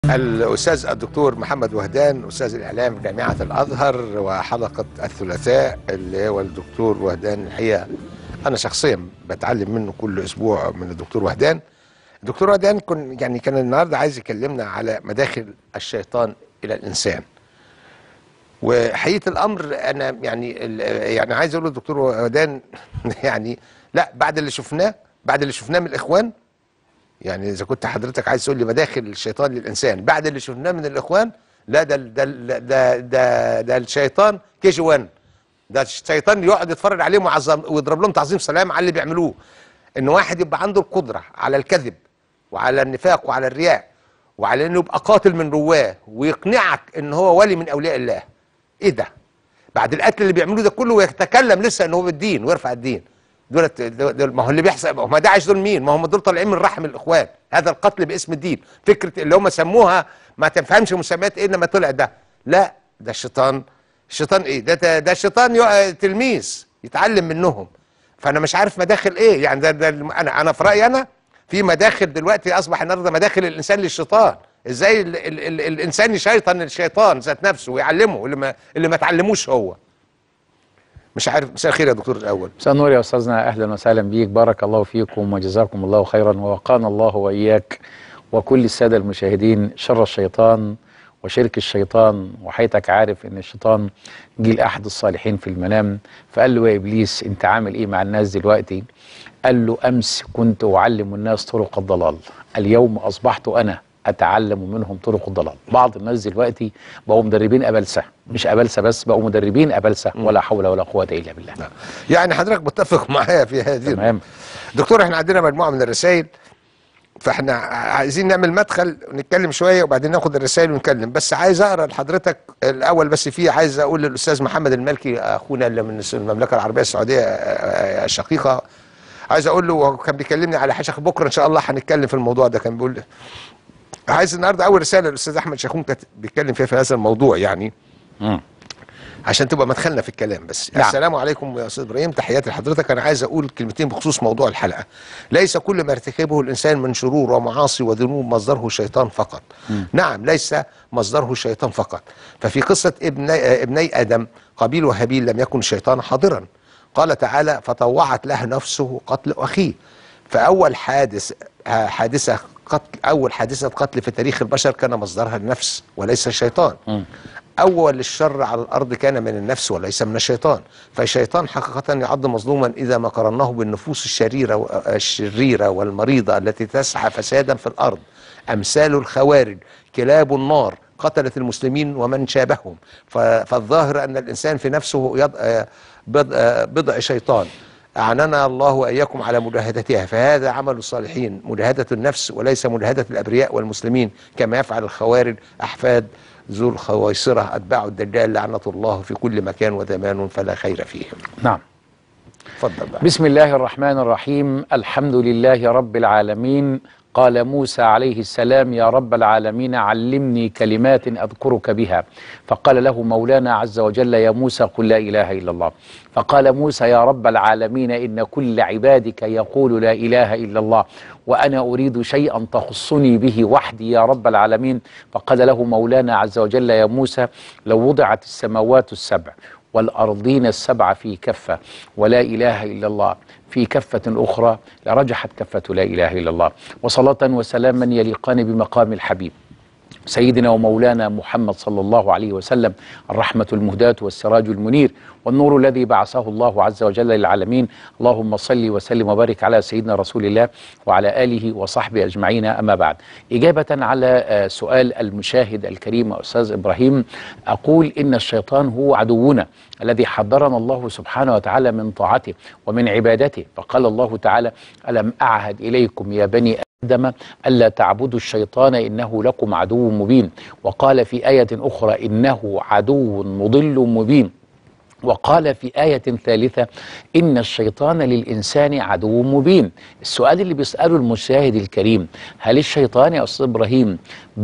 الأستاذ الدكتور محمد وهدان أستاذ الإعلام في جامعة الأزهر وحلقة الثلاثاء اللي هو الدكتور وهدان الحقيقة أنا شخصيا بتعلم منه كل أسبوع من الدكتور وهدان الدكتور وهدان كن يعني كان النهارده عايز يكلمنا على مداخل الشيطان إلى الإنسان وحقيقة الأمر أنا يعني ال- يعني عايز أقول للدكتور وهدان يعني لا بعد اللي شفناه بعد اللي شفناه من الإخوان يعني اذا كنت حضرتك عايز تقول لي مداخل الشيطان للانسان بعد اللي شفناه من الاخوان لا ده ده ده ده, ده الشيطان كي جي 1 ده الشيطان يقعد يتفرج عليهم ويعظم ويضرب لهم تعظيم سلام على اللي بيعملوه ان واحد يبقى عنده القدره على الكذب وعلى النفاق وعلى الرياء وعلى انه يبقى قاتل من رواه ويقنعك ان هو ولي من اولياء الله ايه ده بعد القتل اللي بيعملوه ده كله ويتكلم لسه ان هو بالدين ويرفع الدين دولت دول ما هو اللي بيحصل ما هو داعش دول مين؟ ما هم دول طالعين من رحم الاخوان، هذا القتل باسم الدين، فكره اللي هم سموها ما تفهمش مسميات ايه انما طلع ده، لا ده الشيطان الشيطان ايه؟ ده ده, ده الشيطان يق- تلميذ يتعلم منهم فانا مش عارف مداخل ايه يعني ده, ده انا انا في رايي انا في مداخل دلوقتي اصبح النهارده مداخل الانسان للشيطان ازاي ال ال ال الانسان يشيطن الشيطان ذات نفسه ويعلمه اللي ما اللي ما اتعلموش هو مش عارف مساء الخير يا دكتور الاول مساء النور يا استاذنا اهلا وسهلا بيك بارك الله فيكم وجزاكم الله خيرا ووقانا الله واياك وكل الساده المشاهدين شر الشيطان وشرك الشيطان وحياتك عارف ان الشيطان جه لاحد الصالحين في المنام فقال له يا ابليس انت عامل ايه مع الناس دلوقتي؟ قال له امس كنت اعلم الناس طرق الضلال اليوم اصبحت انا اتعلم منهم طرق الضلال بعض الناس دلوقتي بقوا مدربين ابلسه مش ابلسه بس بقوا مدربين ابلسه ولا حول ولا قوه الا بالله يعني حضرتك متفق معايا في هذه تمام دكتور احنا عندنا مجموعه من الرسائل فاحنا عايزين نعمل مدخل ونتكلم شويه وبعدين ناخد الرسائل ونتكلم بس عايز اقرا لحضرتك الاول بس فيه عايز اقول للاستاذ محمد المالكي اخونا اللي من المملكه العربيه السعوديه آه، الشقيقه عايز اقول له هو كان بيكلمني على حشخ بكره ان شاء الله هنتكلم في الموضوع ده كان بيقول عايز النهارده اول رساله للاستاذ احمد شاخون كانت بيتكلم فيها في هذا الموضوع يعني مم. عشان تبقى مدخلنا في الكلام بس نعم. السلام عليكم يا استاذ ابراهيم تحياتي لحضرتك انا عايز اقول كلمتين بخصوص موضوع الحلقه ليس كل ما ارتكبه الانسان من شرور ومعاصي وذنوب مصدره الشيطان فقط نعم ليس مصدره الشيطان فقط ففي قصه ابني, ابني ادم قابيل وهابيل لم يكن الشيطان حاضرا قال تعالى فطوعت له نفسه قتل اخيه فاول حادث آه، حادثه قتل اول حادثه قتل في تاريخ البشر كان مصدرها النفس وليس الشيطان أول الشر على الأرض كان من النفس وليس من الشيطان فالشيطان حقيقة يعد مظلوما إذا ما قارناه بالنفوس الشريرة الشريرة والمريضة التي تسعى فسادا في الأرض أمثال الخوارج كلاب النار قتلت المسلمين ومن شابههم ف- فالظاهر أن الإنسان في نفسه يض... آه، بض... آه، بضع شيطان أعننا الله وإياكم على مجاهدتها فهذا عمل الصالحين مجاهدة النفس وليس مجاهدة الأبرياء والمسلمين كما يفعل الخوارج أحفاد ذو الخويصرة أتباع الدجال لعنة الله في كل مكان وزمان فلا خير فيهم نعم اتفضل بقى بسم الله الرحمن الرحيم الحمد لله رب العالمين قال موسى عليه السلام يا رب العالمين علمني كلمات أذكرك بها فقال له مولانا عز وجل يا موسى قل لا إله إلا الله فقال موسى يا رب العالمين إن كل عبادك يقول لا إله إلا الله وأنا أريد شيئا تخصني به وحدي يا رب العالمين فقال له مولانا عز وجل يا موسى لو وضعت السماوات السبع والأرضين السبع في كفة ولا إله إلا الله في كفة أخرى لرجحت كفة لا إله إلا الله وصلاة وسلاما يليقان بمقام الحبيب سيدنا ومولانا محمد صلى الله عليه وسلم الرحمة المهداة والسراج المنير والنور الذي بعثه الله عز وجل للعالمين اللهم صل وسلم وبارك على سيدنا رسول الله وعلى آله وصحبه أجمعين أما بعد إجابة على آه، سؤال المشاهد الكريم أستاذ إبراهيم أقول إن الشيطان هو عدونا الذي حذرنا الله سبحانه وتعالى من طاعته ومن عبادته فقال الله تعالى ألم أعهد إليكم يا بني آدم ألا تعبدوا الشيطان إنه لكم عدو مبين وقال في آية أخرى إنه عدو مضل مبين وقال في آية ثالثة إن الشيطان للإنسان عدو مبين السؤال اللي بيسأله المشاهد الكريم هل الشيطان يا أستاذ إبراهيم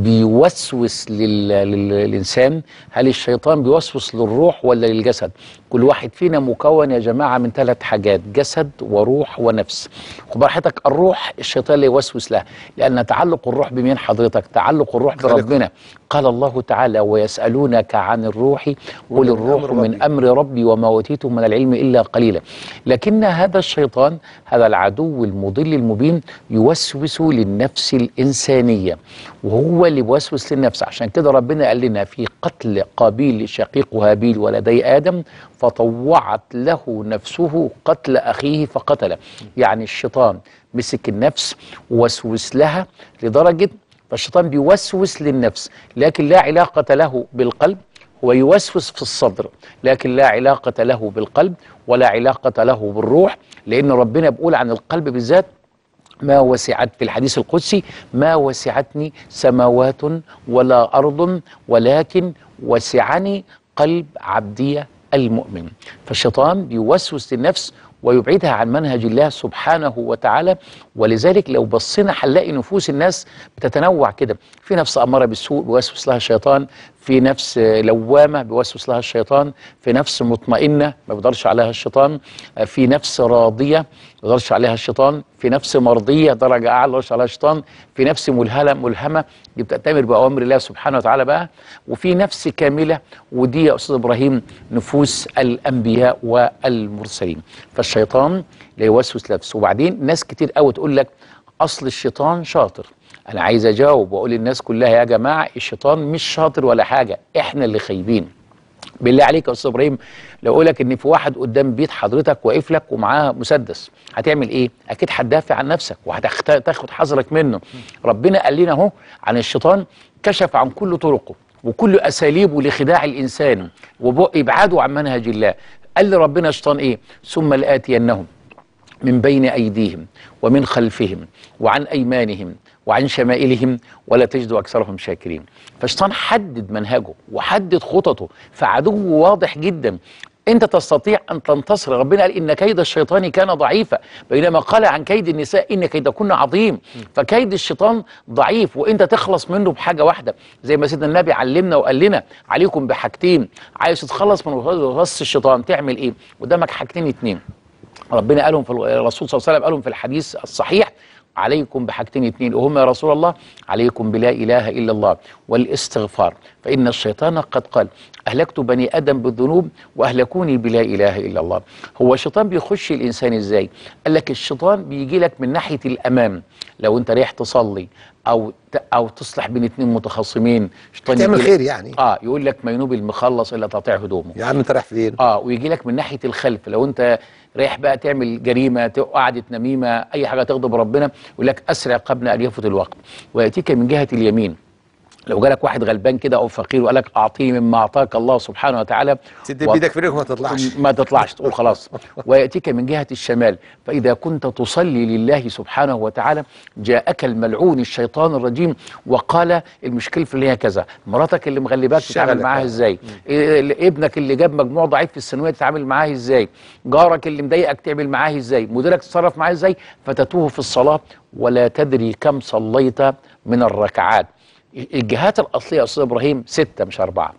بيوسوس لل... لل... للإنسان هل الشيطان بيوسوس للروح ولا للجسد كل واحد فينا مكون يا جماعة من ثلاث حاجات جسد وروح ونفس خد حضرتك الروح الشيطان لا يوسوس لها لأن تعلق الروح بمين حضرتك تعلق الروح خالق. بربنا قال الله تعالى ويسألونك عن الروح قل ومن الروح أمر من ربي. أمر ربي وما أوتيتم من العلم إلا قليلا لكن هذا الشيطان هذا العدو المضل المبين يوسوس للنفس الإنسانية وهو اللي بيوسوس للنفس عشان كده ربنا قال لنا في قتل قابيل شقيق هابيل ولدي آدم فطوعت له نفسه قتل أخيه فقتله يعني الشيطان مسك النفس ووسوس لها لدرجة فالشيطان بيوسوس للنفس لكن لا علاقة له بالقلب هو يوسوس في الصدر لكن لا علاقة له بالقلب ولا علاقة له بالروح لأن ربنا بيقول عن القلب بالذات ما وسعت في الحديث القدسي ما وسعتني سماوات ولا أرض ولكن وسعني قلب عبدي المؤمن فالشيطان بيوسوس للنفس ويبعدها عن منهج الله سبحانه وتعالى ولذلك لو بصينا هنلاقي نفوس الناس بتتنوع كده في نفس أمارة بالسوء بيوسوس لها الشيطان في نفس لوامة بيوسوس لها الشيطان في نفس مطمئنة ما بيقدرش عليها الشيطان في نفس راضية ما بيقدرش عليها الشيطان في نفس مرضية درجة أعلى ما بيقدرش عليها الشيطان في نفس ملهلة ملهمة دي بتأتمر بأوامر الله سبحانه وتعالى بقى وفي نفس كاملة ودي يا أستاذ إبراهيم نفوس الأنبياء والمرسلين فالشيطان لا يوسوس نفسه وبعدين ناس كتير قوي تقول لك أصل الشيطان شاطر أنا عايز أجاوب وأقول للناس كلها يا جماعة الشيطان مش شاطر ولا حاجة إحنا اللي خايبين بالله عليك يا استاذ ابراهيم لو اقول لك ان في واحد قدام بيت حضرتك واقف لك ومعاه مسدس هتعمل ايه؟ اكيد هتدافع عن نفسك وهتاخد حذرك منه. ربنا قال لنا اهو عن الشيطان كشف عن كل طرقه وكل اساليبه لخداع الانسان وابعاده عن منهج الله. قال لي ربنا الشيطان ايه؟ ثم لاتينهم من بين ايديهم ومن خلفهم وعن ايمانهم وعن شمائلهم ولا تجد اكثرهم شاكرين فالشيطان حدد منهجه وحدد خططه فعدوه واضح جدا انت تستطيع ان تنتصر ربنا قال ان كيد الشيطان كان ضعيفا بينما قال عن كيد النساء ان كيدكن عظيم فكيد الشيطان ضعيف وانت تخلص منه بحاجه واحده زي ما سيدنا النبي علمنا وقال لنا عليكم بحاجتين عايز تتخلص من وسوسه الشيطان تعمل ايه قدامك حاجتين اتنين ربنا قالهم في الرسول صلى الله عليه وسلم قالهم في الحديث الصحيح عليكم بحاجتين اتنين وهم يا رسول الله عليكم بلا إله إلا الله والاستغفار فإن الشيطان قد قال أهلكت بني آدم بالذنوب وأهلكوني بلا إله إلا الله هو الشيطان بيخش الإنسان إزاي قال لك الشيطان بيجي لك من ناحية الأمام لو أنت رايح تصلي أو أو تصلح بين اتنين متخاصمين شيطان تعمل يجي لك- خير يعني اه يقول لك ما ينوب المخلص الا تقطيع هدومه يا عم انت رايح فين؟ اه ويجي لك من ناحيه الخلف لو انت رايح بقى تعمل جريمه ت- قعده نميمه اي حاجه تغضب ربنا يقول لك اسرع قبل ان يفوت الوقت وياتيك من جهه اليمين لو جالك واحد غلبان كده او فقير وقال لك اعطيني مما اعطاك الله سبحانه وتعالى تدي و- بايدك في رجلك وما تطلعش ما تطلعش تقول خلاص ويأتيك من جهة الشمال فإذا كنت تصلي لله سبحانه وتعالى جاءك الملعون الشيطان الرجيم وقال المشكلة في اللي هي كذا مراتك اللي مغلباك تتعامل شغلك معاها بقى. ازاي إيه- ابنك اللي جاب مجموع ضعيف في الثانوية تتعامل معاه ازاي جارك اللي مضايقك تعمل معاه ازاي مديرك تتصرف معاه ازاي فتتوه في الصلاة ولا تدري كم صليت من الركعات الجهات الأصلية يا أستاذ إبراهيم ستة مش أربعة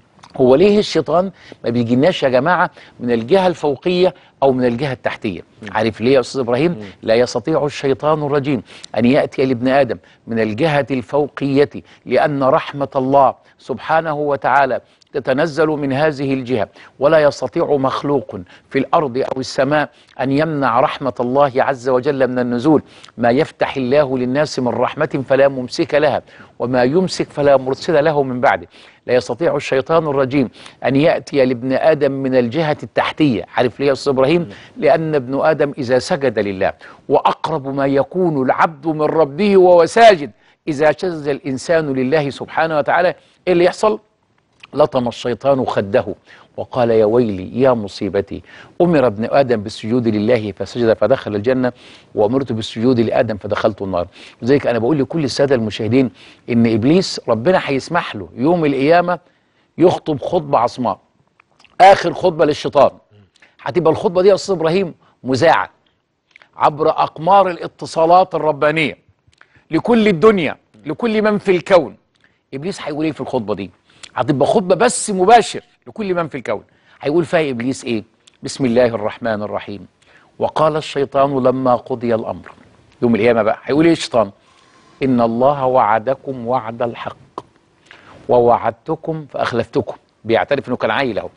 هو ليه الشيطان ما بيجيناش يا جماعه من الجهه الفوقيه او من الجهه التحتيه عارف ليه يا استاذ ابراهيم لا يستطيع الشيطان الرجيم ان ياتي لابن ادم من الجهه الفوقيه لان رحمه الله سبحانه وتعالى تتنزل من هذه الجهه ولا يستطيع مخلوق في الارض او السماء ان يمنع رحمه الله عز وجل من النزول ما يفتح الله للناس من رحمه فلا ممسك لها وما يمسك فلا مرسل له من بعده لا يستطيع الشيطان الرجيم أن يأتي لابن آدم من الجهة التحتية عارف ليه يا أستاذ إبراهيم لأن ابن آدم إذا سجد لله وأقرب ما يكون العبد من ربه وهو ساجد إذا شذ الإنسان لله سبحانه وتعالى إيه اللي يحصل لطم الشيطان خده وقال يا ويلي يا مصيبتي أمر ابن آدم بالسجود لله فسجد فدخل الجنة وأمرت بالسجود لآدم فدخلت النار لذلك أنا بقول لكل السادة المشاهدين إن إبليس ربنا هيسمح له يوم القيامة يخطب خطبة عصماء اخر خطبه للشيطان هتبقى الخطبه دي يا استاذ ابراهيم مذاعه عبر اقمار الاتصالات الربانيه لكل الدنيا لكل من في الكون ابليس هيقول ايه في الخطبه دي هتبقى خطبه بس مباشر لكل من في الكون هيقول فيها ابليس ايه بسم الله الرحمن الرحيم وقال الشيطان لما قضي الامر يوم القيامه بقى هيقول ايه الشيطان ان الله وعدكم وعد الحق ووعدتكم فاخلفتكم بيعترف انه كان عيل اهو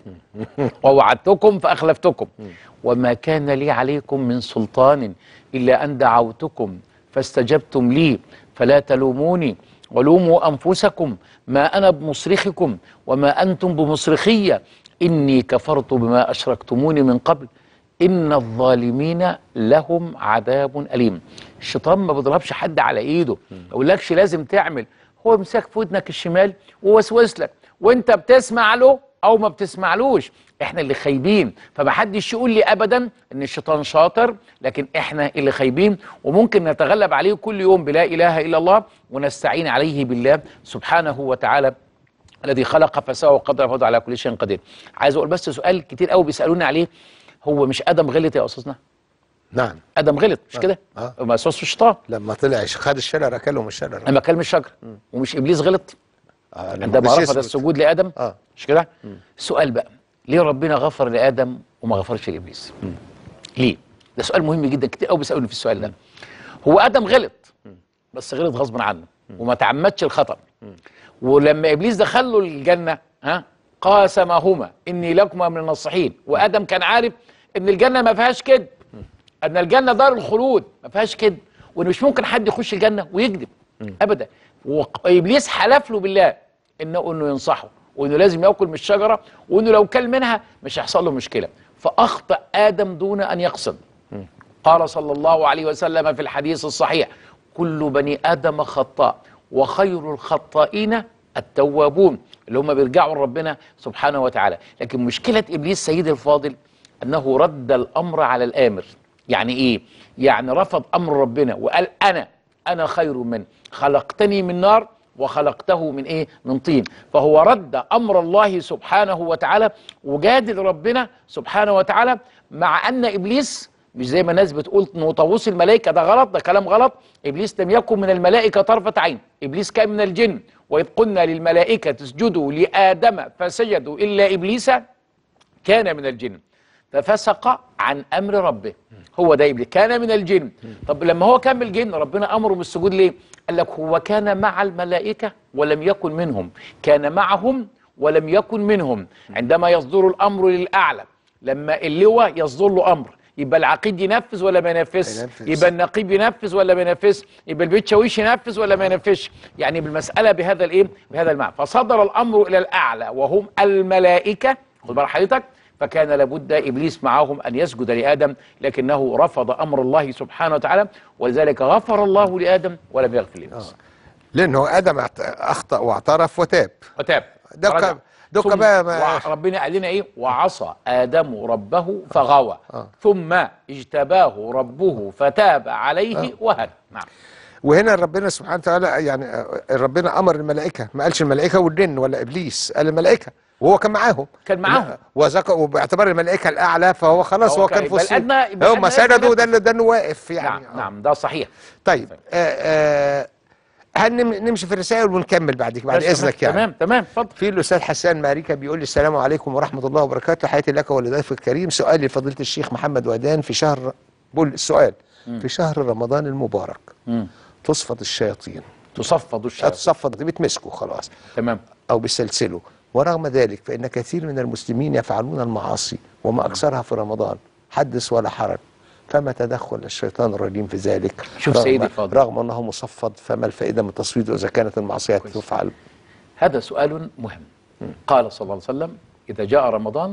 ووعدتكم فاخلفتكم وما كان لي عليكم من سلطان الا ان دعوتكم فاستجبتم لي فلا تلوموني ولوموا انفسكم ما انا بمصرخكم وما انتم بمصرخيه اني كفرت بما اشركتموني من قبل ان الظالمين لهم عذاب اليم الشيطان ما بيضربش حد على ايده ما يقولكش لازم تعمل هو مسك في ودنك الشمال ووسوس لك وانت بتسمع له او ما بتسمعلوش احنا اللي خايبين فمحدش يقول لي ابدا ان الشيطان شاطر لكن احنا اللي خايبين وممكن نتغلب عليه كل يوم بلا اله الا الله ونستعين عليه بالله سبحانه وتعالى الذي خلق فسوى وقدر فهو على كل شيء قدير عايز اقول بس سؤال كتير قوي بيسالوني عليه هو مش ادم غلط يا استاذنا نعم ادم غلط مش كده آه. ما وسوس الشيطان لما طلع خد الشجره اكلهم الشجره لما كلم الشجر ومش ابليس غلط آه، لما عندما بس رفض يسكت. السجود لادم آه. مش كده السؤال بقى ليه ربنا غفر لادم وما غفرش لابليس ليه ده سؤال مهم جدا كتير قوي بيسالوني في السؤال ده هو ادم غلط بس غلط غصب عنه وما تعمدش الخطا ولما ابليس دخل له الجنه ها قاسمهما اني لكما من الناصحين وادم كان عارف ان الجنه ما فيهاش كذب ان الجنه دار الخلود ما فيهاش كذب وان مش ممكن حد يخش الجنه ويكذب ابدا وابليس حلف له بالله انه انه ينصحه وانه لازم ياكل من الشجره وانه لو كل منها مش هيحصل له مشكله فاخطا ادم دون ان يقصد قال صلى الله عليه وسلم في الحديث الصحيح كل بني ادم خطاء وخير الخطائين التوابون اللي هم بيرجعوا لربنا سبحانه وتعالى لكن مشكله ابليس سيدي الفاضل انه رد الامر على الامر يعني ايه يعني رفض امر ربنا وقال انا انا خير منه خلقتني من نار وخلقته من ايه من طين فهو رد امر الله سبحانه وتعالى وجادل ربنا سبحانه وتعالى مع ان ابليس مش زي ما الناس بتقول انه طاووس الملائكه ده غلط ده كلام غلط ابليس لم يكن من الملائكه طرفه عين ابليس كان من الجن واذ قلنا للملائكه اسجدوا لادم فسجدوا الا ابليس كان من الجن ففسق عن امر ربه هو ده ابليس كان من الجن طب لما هو كان من الجن ربنا امره بالسجود ليه قال لك هو كان مع الملائكه ولم يكن منهم كان معهم ولم يكن منهم عندما يصدر الامر للاعلى لما اللواء يصدر له امر يبقى العقيد ينفذ ولا ما ينفذش ينفذ. يبقى النقيب ينفذ ولا ما ينفذش يبقى البيت شاويش ينفذ ولا ما ينفذش يعني بالمساله بهذا الايه بهذا المعنى فصدر الامر الى الاعلى وهم الملائكه خد بال حضرتك فكان لابد ابليس معهم ان يسجد لادم لكنه رفض امر الله سبحانه وتعالى ولذلك غفر الله لادم ولم يغفر لابليس لانه ادم اعت- اخطا واعترف وتاب وتاب دك- فرجع. دك ثم بقى ما- وع- ربنا قال لنا ايه وعصى ادم ربه فغوى آه. ثم اجتباه ربه فتاب عليه وهدى نعم وهنا ربنا سبحانه وتعالى يعني آه، ربنا امر الملائكه ما قالش الملائكه والجن ولا ابليس قال الملائكه وهو كان معاهم كان معاهم. وذكر وباعتبار الملائكه الاعلى فهو خلاص هو هو كان كان في يبقى وسطهم الأدنى- يبقى هم الأدنى سجدوا يبقى ده اللي- ده انه واقف يعني نعم آه. نعم ده صحيح طيب آه آه هنم نمشي في الرسائل ونكمل بعد بعد تمام، اذنك يعني تمام تمام اتفضل في الاستاذ حسان ماريكا بيقول لي السلام عليكم ورحمه الله وبركاته حياتي لك ولضيفك الكريم سؤالي لفضيله الشيخ محمد ودان في شهر بقول السؤال في شهر رمضان المبارك مم. تصفد الشياطين تصفد الشياطين تصفد بتمسكه خلاص تمام او بيسلسله ورغم ذلك فان كثير من المسلمين يفعلون المعاصي وما اكثرها في رمضان حدث ولا حرج فما تدخل الشيطان الرجيم في ذلك شوف رغم سيدي الفاضل. رغم انه مصفد فما الفائده من تصويته اذا كانت المعصيه تفعل هذا سؤال مهم قال صلى الله عليه وسلم إذا جاء رمضان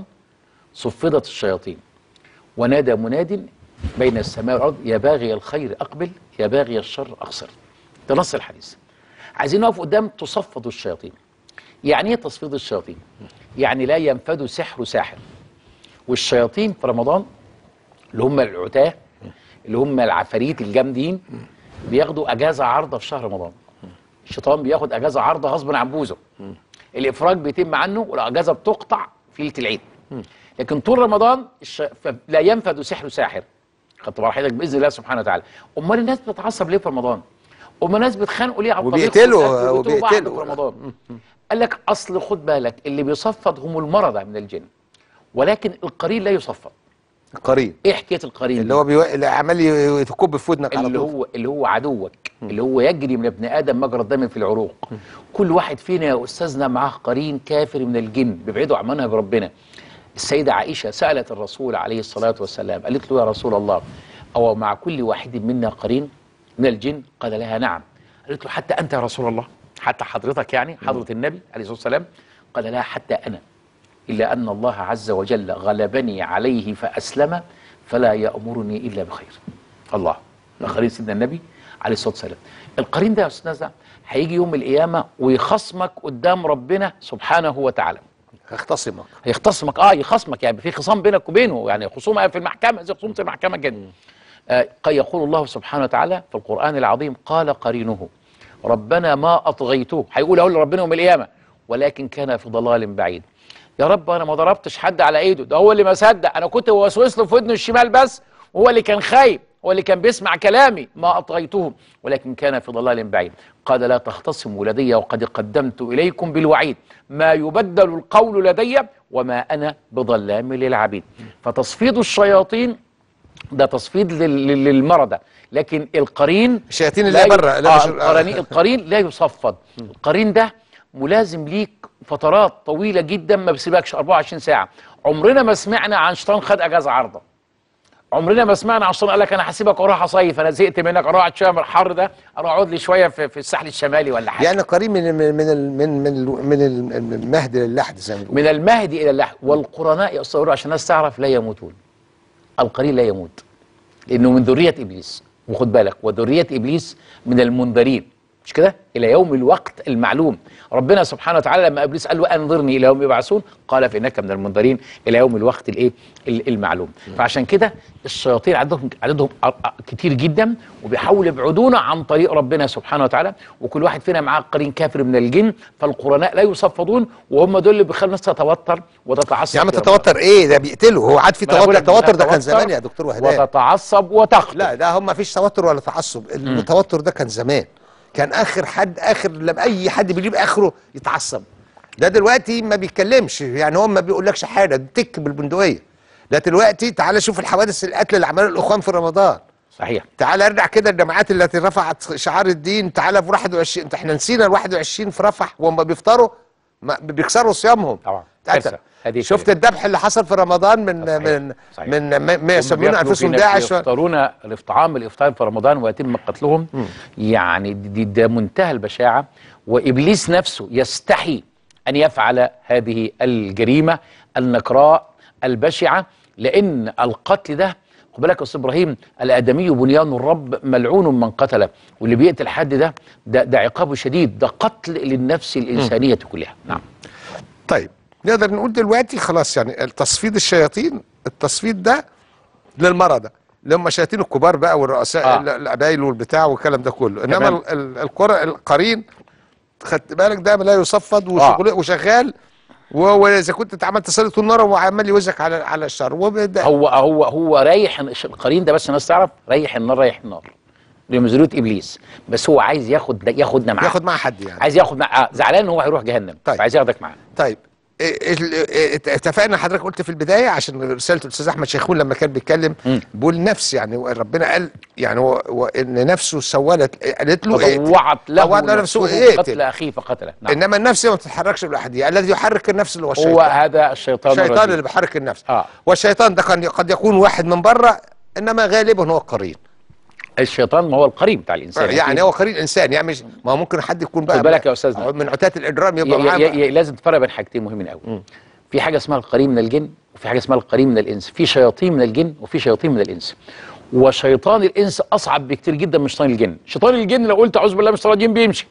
صفدت الشياطين ونادى مناد بين السماء والأرض يا باغي الخير أقبل يا باغي الشر أقصر ده نص الحديث عايزين نقف قدام تصفد الشياطين يعني ايه تصفيد الشياطين يعني لا ينفذ سحر ساحر والشياطين في رمضان اللي هم العتاه اللي هم العفاريت الجامدين بياخدوا اجازه عارضه في شهر رمضان الشيطان بياخد اجازه عارضه غصب عن بوزه الافراج بيتم عنه والاجازه بتقطع في ليله العيد لكن طول رمضان الش... لا ينفذ سحر ساحر خدت بال حضرتك باذن الله سبحانه وتعالى امال الناس بتتعصب ليه في رمضان امال الناس بيتخانقوا ليه على الطريق وبيقتلوا- والأكل وبيقتلوا بعض وبيقتلوا. في رمضان قال لك اصل خد بالك اللي بيصفد هم المرضى من الجن ولكن القرين لا يصفد قريب ايه حكايه القرين اللي دي؟ هو بيو... اللي عمال ي- يكب في ودنك على اللي طول هو اللي هو عدوك اللي هو يجري من ابن ادم مجرى الدم في العروق كل واحد فينا يا استاذنا معاه قرين كافر من الجن بيبعده عن منهج ربنا السيده عائشه سالت الرسول عليه الصلاه والسلام قالت له يا رسول الله او مع كل واحد منا قرين من الجن قال لها نعم قالت له حتى انت يا رسول الله حتى حضرتك يعني حضره النبي عليه الصلاه والسلام قال لها حتى انا إلا أن الله عز وجل غلبني عليه فأسلم فلا يأمرني إلا بخير الله ده قرين سيدنا النبي عليه الصلاة والسلام القرين ده يا أستاذ هيجي يوم القيامة ويخصمك قدام ربنا سبحانه وتعالى هيختصمك هيختصمك اه يخصمك يعني في خصام بينك وبينه يعني خصومه في المحكمه زي خصومه المحكمه كده آه قد يقول الله سبحانه وتعالى في القران العظيم قال قرينه ربنا ما اطغيته هيقول اقول لربنا يوم القيامه ولكن كان في ضلال بعيد يا رب انا ما ضربتش حد على ايده ده هو اللي ما صدق انا كنت بوسوس له في ودنه الشمال بس هو اللي كان خايب هو اللي كان بيسمع كلامي ما اطغيته ولكن كان في ضلال بعيد قال لا تختصموا لدي وقد قدمت اليكم بالوعيد ما يبدل القول لدي وما انا بظلام للعبيد فتصفيد الشياطين ده تصفيد لل- لل- للمرضى لكن القرين الشياطين اللي لا ي- بره لا آه مش- القرين القرين لا يصفد القرين ده ملازم ليك فترات طويله جدا ما بيسيبكش 24 ساعه عمرنا ما سمعنا عن شيطان خد اجازه عارضه عمرنا ما سمعنا عن شيطان قال لك انا هسيبك واروح اصيف انا زهقت منك اروح اقعد شويه من الحر ده اروح اقعد لي شويه في, في الساحل الشمالي ولا حاجه يعني قريب من من من ال- من من, ال- من ال- المهد للحد زي ما بيقولوا من المهدي الى اللحم والقرناء يصوروا عشان الناس تعرف لا يموتون القرين لا يموت لانه من ذريه ابليس وخد بالك وذريه ابليس من المنذرين مش كده الى يوم الوقت المعلوم ربنا سبحانه وتعالى لما ابليس قال له انظرني الى يوم يبعثون قال فانك من المنذرين الى يوم الوقت الايه ال- المعلوم فعشان كده الشياطين عددهم عددهم أ- أ- كتير جدا وبيحاولوا يبعدونا عن طريق ربنا سبحانه وتعالى وكل واحد فينا معاه قرين كافر من الجن فالقرناء لا يصفدون وهم دول اللي بيخلوا الناس تتوتر وتتعصب يا عم في رمضان. تتوتر ايه ده بيقتلوا هو عاد في ما أنا بقول توتر لك التوتر ده كان تتوتر زمان يا دكتور وهدان وتتعصب وتخطب لا ده هم مفيش توتر ولا تعصب التوتر ده كان زمان كان اخر حد اخر لما اي حد بيجيب اخره يتعصب ده دلوقتي ما بيتكلمش يعني هو ما بيقولكش حاجه ده تك بالبندقيه ده دلوقتي تعالى شوف الحوادث القتل اللي عملها الاخوان في رمضان صحيح تعال ارجع كده الجماعات التي رفعت شعار الدين تعالى في 21 انت احنا نسينا ال 21 في رفح وهم بيفطروا ما بيكسروا صيامهم طبعا. تعال. كارثة. هذه شفت كارثة. الذبح اللي حصل في رمضان من صحيح. من صحيح. من ما- ما هم يسمون بياكلوا انفسهم في ناس داعش و- يفطرون الطعام الافطار في رمضان ويتم قتلهم يعني دي ده منتهى البشاعه وابليس نفسه يستحي ان يفعل هذه الجريمه النكراء البشعه لان القتل ده خد بالك يا استاذ ابراهيم الادمي بنيان الرب ملعون من قتله واللي بيقتل حد ده ده, ده عقابه شديد ده قتل للنفس الانسانيه كلها نعم طيب نقدر نقول دلوقتي خلاص يعني التصفيد الشياطين التصفيد ده للمرضى اللي هم الشياطين الكبار بقى والرؤساء آه. آه. القبايل والبتاع والكلام ده كله انما تمام. ال- ال- القرى القرين خدت بالك ده لا يصفد وشغل وشغال و- واذا كنت انت عملت صلاه النار وعمال يوزك على على الشر وبدا هو هو هو رايح القرين ده بس الناس تعرف رايح النار رايح النار لمزرية ابليس بس هو عايز ياخد ياخدنا معاه ياخد مع حد يعني عايز ياخد معاه زعلان ان هو هيروح جهنم طيب. فعايز ياخدك معاه طيب إيه- ال- إيه- اتفقنا حضرتك قلت في البدايه عشان رساله الاستاذ احمد شيخون لما كان بيتكلم مم. بيقول نفس يعني هو ربنا قال يعني هو هو ان نفسه سولت قالت له اقتل. فطوعت له طوعت له نفسه نفسه اقتل. قتل اخيه فقتله نعم انما النفس ما بتتحركش لوحدها الذي يحرك النفس اللي هو الشيطان هو هذا الشيطان الشيطان الرجيم. اللي بيحرك النفس آه. والشيطان ده كان قد يكون واحد من بره انما غالبا هو قرين الشيطان ما هو القرين بتاع الانسان يعني أكيد. هو قرين انسان يعني مش ما هو ممكن حد يكون بقى خد بالك يا أستاذنا. من عتاة الاجرام ي- يبقى معاه ي- ي- لازم تفرق بين حاجتين مهمين قوي في حاجه اسمها القرين من الجن وفي حاجه اسمها القرين من الانس في شياطين من الجن وفي شياطين من الانس وشيطان الانس اصعب بكتير جدا من شيطان الجن شيطان الجن لو قلت اعوذ بالله من الشيطان الرجيم بيمشي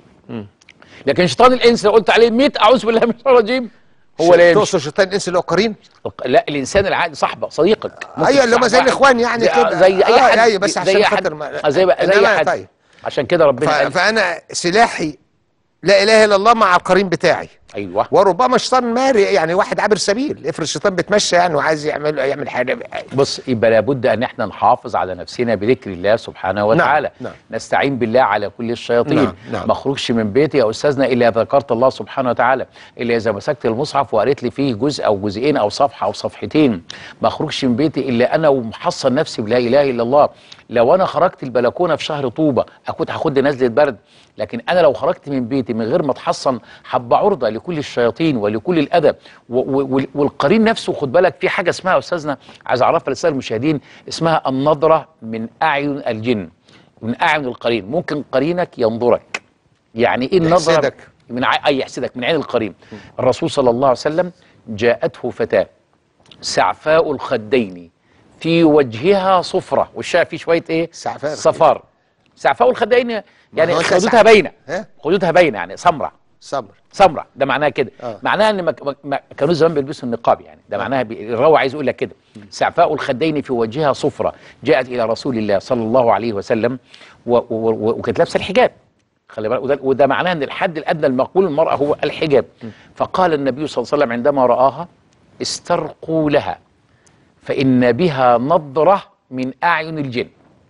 لكن شيطان الانس لو قلت عليه 100 اعوذ بالله من الشيطان الرجيم هو لا يمشي تقصد شيطان الانس اللي هو قرين الق- لا الانسان العادي صاحبك صديقك ممكن ايوه اللي هم زي تصاحب الاخوان يعني زي- كده زي اي آه، حد ايوه بس زي عشان أي خاطر حد ما آه، زي بقى- زي إنما اي حد طيب عشان كده ف... ربنا قال فانا سلاحي لا اله الا الله مع القرين بتاعي ايوه وربما شيطان ماري يعني واحد عابر سبيل افرض الشيطان بيتمشى يعني وعايز يعمل يعمل حاجه بص يبقى لابد ان احنا نحافظ على نفسنا بذكر الله سبحانه وتعالى نعم. نستعين بالله على كل الشياطين نعم، نعم. ما اخرجش من بيتي يا استاذنا الا اذا ذكرت الله سبحانه وتعالى الا اذا مسكت المصحف وقريت لي فيه جزء او جزئين او صفحه او صفحتين ما اخرجش من بيتي الا انا ومحصن نفسي بلا اله الا الله لو انا خرجت البلكونه في شهر طوبه كنت هاخد نزله برد لكن انا لو خرجت من بيتي من غير ما اتحصن حب عرضه لكل الشياطين ولكل الاذى و- و- وال- والقرين نفسه خد بالك في حاجه اسمها يا استاذنا عايز اعرفها للساده المشاهدين اسمها النظره من اعين الجن من اعين القرين ممكن قرينك ينظرك يعني ايه النظره يحسدك. من ع... اي يحسدك من عين القرين الرسول صلى الله عليه وسلم جاءته فتاه سعفاء الخدين في وجهها صفرة وشها في شوية ايه سعفاء صفار سعفاء الخدين يعني هو أنت خدودها سع- باينة ها؟ خدودها باينة يعني سمراء صبر سمراء ده معناها كده آه. معناها ان ما ما- ما كانوا زمان بيلبسوا النقاب يعني ده معناها بي- الراوي عايز يقول لك كده سعفاء الخدين في وجهها صفرة جاءت الى رسول الله صلى الله عليه وسلم و- و- و- وكانت لابسه الحجاب خلي بالك وده, وده معناه ان الحد الادنى المقبول للمراه هو الحجاب فقال النبي صلى الله عليه وسلم عندما راها استرقوا لها فان بها نظره من اعين الجن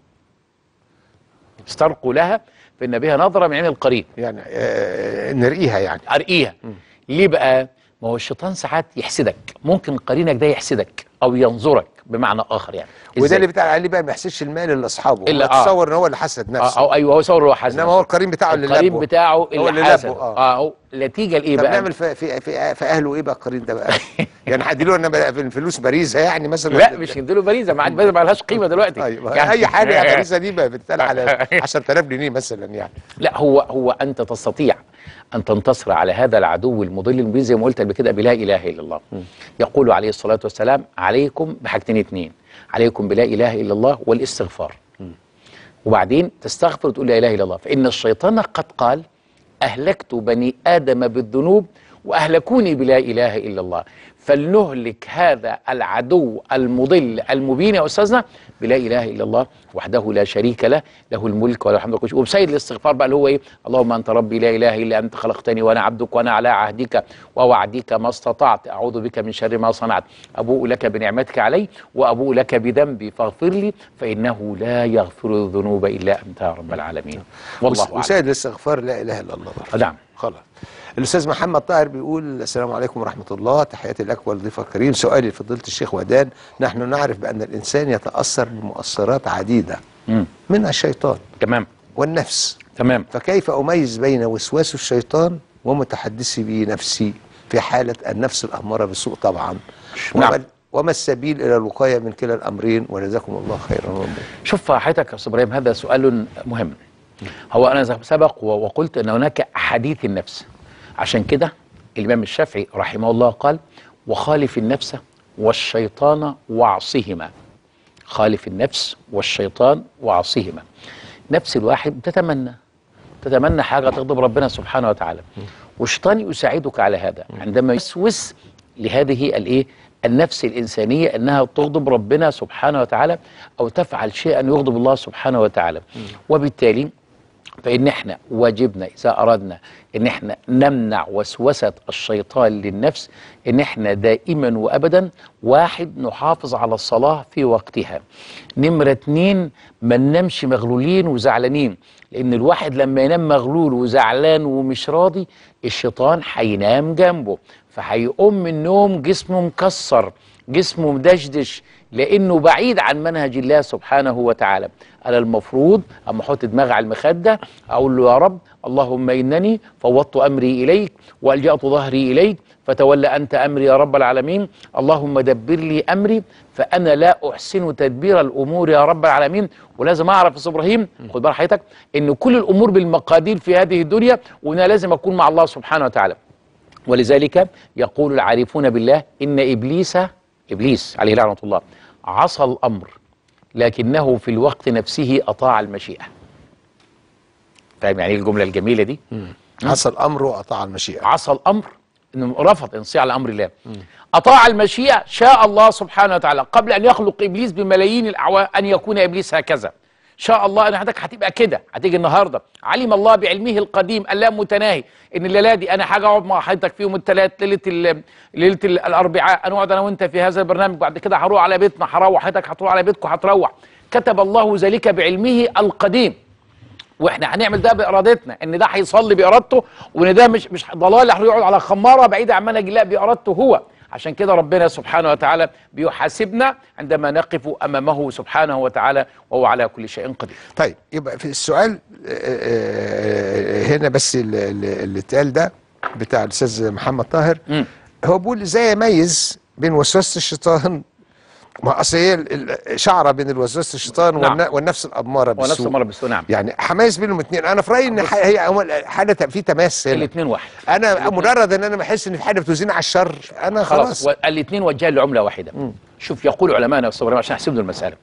استرقوا لها فان بها نظره من عين القرين يعني آه نرقيها يعني ارقيها ليه بقى ما هو الشيطان ساعات يحسدك ممكن قرينك ده يحسدك او ينظرك بمعنى اخر يعني وده إزاي؟ اللي بتاع عليه بقى ما يحسدش المال لاصحابه إلا- هو آه. تصور ان هو اللي حسد آه نفسه أو ايوه هو صور هو حسد انما هو القرين بتاعه اللي القرين لبه. بتاعه هو اللي, اللي حسد لبه، آه. اه هو نتيجه لايه طب بقى نعمل في في في, في اهله ايه بقى القرين ده بقى يعني هديله انا بقى في الفلوس باريزه يعني مثلا لا مش نديله باريزه ما عاد ما لهاش قيمه دلوقتي ايوه يعني اي حاجه يعني باريزه دي بقى بتتقال على 10000 جنيه مثلا يعني لا هو هو انت تستطيع ان تنتصر على هذا العدو المضل المبين زي ما قلت قبل كده بلا اله الا الله يقول عليه الصلاه والسلام عليكم بحاجتين اتنين عليكم بلا اله الا الله والاستغفار وبعدين تستغفر وتقول لا اله الا الله فان الشيطان قد قال اهلكت بني ادم بالذنوب واهلكوني بلا اله الا الله فلنهلك هذا العدو المضل المبين يا استاذنا بلا اله الا الله وحده لا شريك له له الملك وله الحمد لله وبسيد الاستغفار بقى اللي هو ايه اللهم انت ربي لا اله الا انت خلقتني وانا عبدك وانا على عهدك ووعدك ما استطعت اعوذ بك من شر ما صنعت ابوء لك بنعمتك علي وابوء لك بذنبي فاغفر لي فانه لا يغفر الذنوب الا انت يا رب العالمين والله وس- اعلم وسيد الاستغفار لا اله الا الله برضه. نعم خلاص الاستاذ محمد طاهر بيقول السلام عليكم ورحمه الله تحياتي لك والضيف الكريم سؤالي لفضيله الشيخ ودان نحن نعرف بان الانسان يتاثر بمؤثرات عديده مم. منها الشيطان تمام والنفس تمام فكيف اميز بين وسواس الشيطان ومتحدثي به نفسي في حاله النفس الاماره بالسوء طبعا نعم. وما, وما السبيل الى الوقايه من كلا الامرين وجزاكم الله خيرا ربنا شوف حضرتك يا استاذ ابراهيم هذا سؤال مهم هو انا سبق و- وقلت ان هناك حديث النفس عشان كده الامام الشافعي رحمه الله قال وخالف النفس والشيطان وعصهما خالف النفس والشيطان وعصهما نفس الواحد تتمنى تتمنى حاجه تغضب ربنا سبحانه وتعالى والشيطان يساعدك على هذا عندما يسوس لهذه الايه النفس الانسانيه انها تغضب ربنا سبحانه وتعالى او تفعل شيئا يغضب الله سبحانه وتعالى وبالتالي فإن احنا واجبنا إذا أردنا إن احنا نمنع وسوسة الشيطان للنفس إن احنا دائما وأبدا واحد نحافظ على الصلاة في وقتها نمرة اتنين ما ننامش مغلولين وزعلانين لأن الواحد لما ينام مغلول وزعلان ومش راضي الشيطان هينام جنبه فهيقوم من النوم جسمه مكسر جسمه مدشدش لانه بعيد عن منهج الله سبحانه وتعالى انا المفروض اما احط دماغي على المخده اقول له يا رب اللهم انني فوضت امري اليك والجات ظهري اليك فتولى انت امري يا رب العالمين اللهم دبر لي امري فانا لا احسن تدبير الامور يا رب العالمين ولازم اعرف يا أستاذ ابراهيم خد بال حضرتك ان كل الامور بالمقادير في هذه الدنيا وانا لازم اكون مع الله سبحانه وتعالى ولذلك يقول العارفون بالله ان ابليس ابليس عليه لعنه الله عصى الامر لكنه في الوقت نفسه اطاع المشيئه فاهم يعني ايه الجمله الجميله دي عصى الامر واطاع المشيئه عصى الامر انه رفض انصياع لامر الله اطاع المشيئه شاء الله سبحانه وتعالى قبل ان يخلق ابليس بملايين الاعوام ان يكون ابليس هكذا شاء الله ان حضرتك هتبقى كده هتيجي النهارده علم الله بعلمه القديم اللامتناهي ان الليله دي انا حاجه اقعد مع حضرتك في يوم الثلاث ليله ال- ليله ال- الاربعاء انا اقعد انا وانت في هذا البرنامج بعد كده هروح على بيتنا هروح حضرتك هتروح على بيتكم هتروح كتب الله ذلك بعلمه القديم واحنا هنعمل ده بارادتنا ان ده هيصلي بارادته وان ده مش مش ضلال هيقعد على خماره بعيده عن منهج الله بارادته هو عشان كده ربنا سبحانه وتعالى بيحاسبنا عندما نقف امامه سبحانه وتعالى وهو على كل شيء قدير طيب يبقى في السؤال آه، آه، هنا بس ال- ال- اللي اتقال ده بتاع الاستاذ محمد طاهر مم. هو بيقول ازاي اميز بين وسوسه الشيطان ما اصل هي ال- ال- شعره بين الوسوسه الشيطان نعم. والن- والنفس الاماره ونفس بالسوء المره بالسوء نعم يعني هميز بينهم الاثنين انا في رايي ان ح- هي أول حاجه في تماس هنا الاثنين واحد انا مجرد ان انا بحس ان في حاجه بتوزيني على الشر انا خلاص الاثنين وجهان لعمله واحده شوف يقول علماءنا الصبر عشان احسب له المساله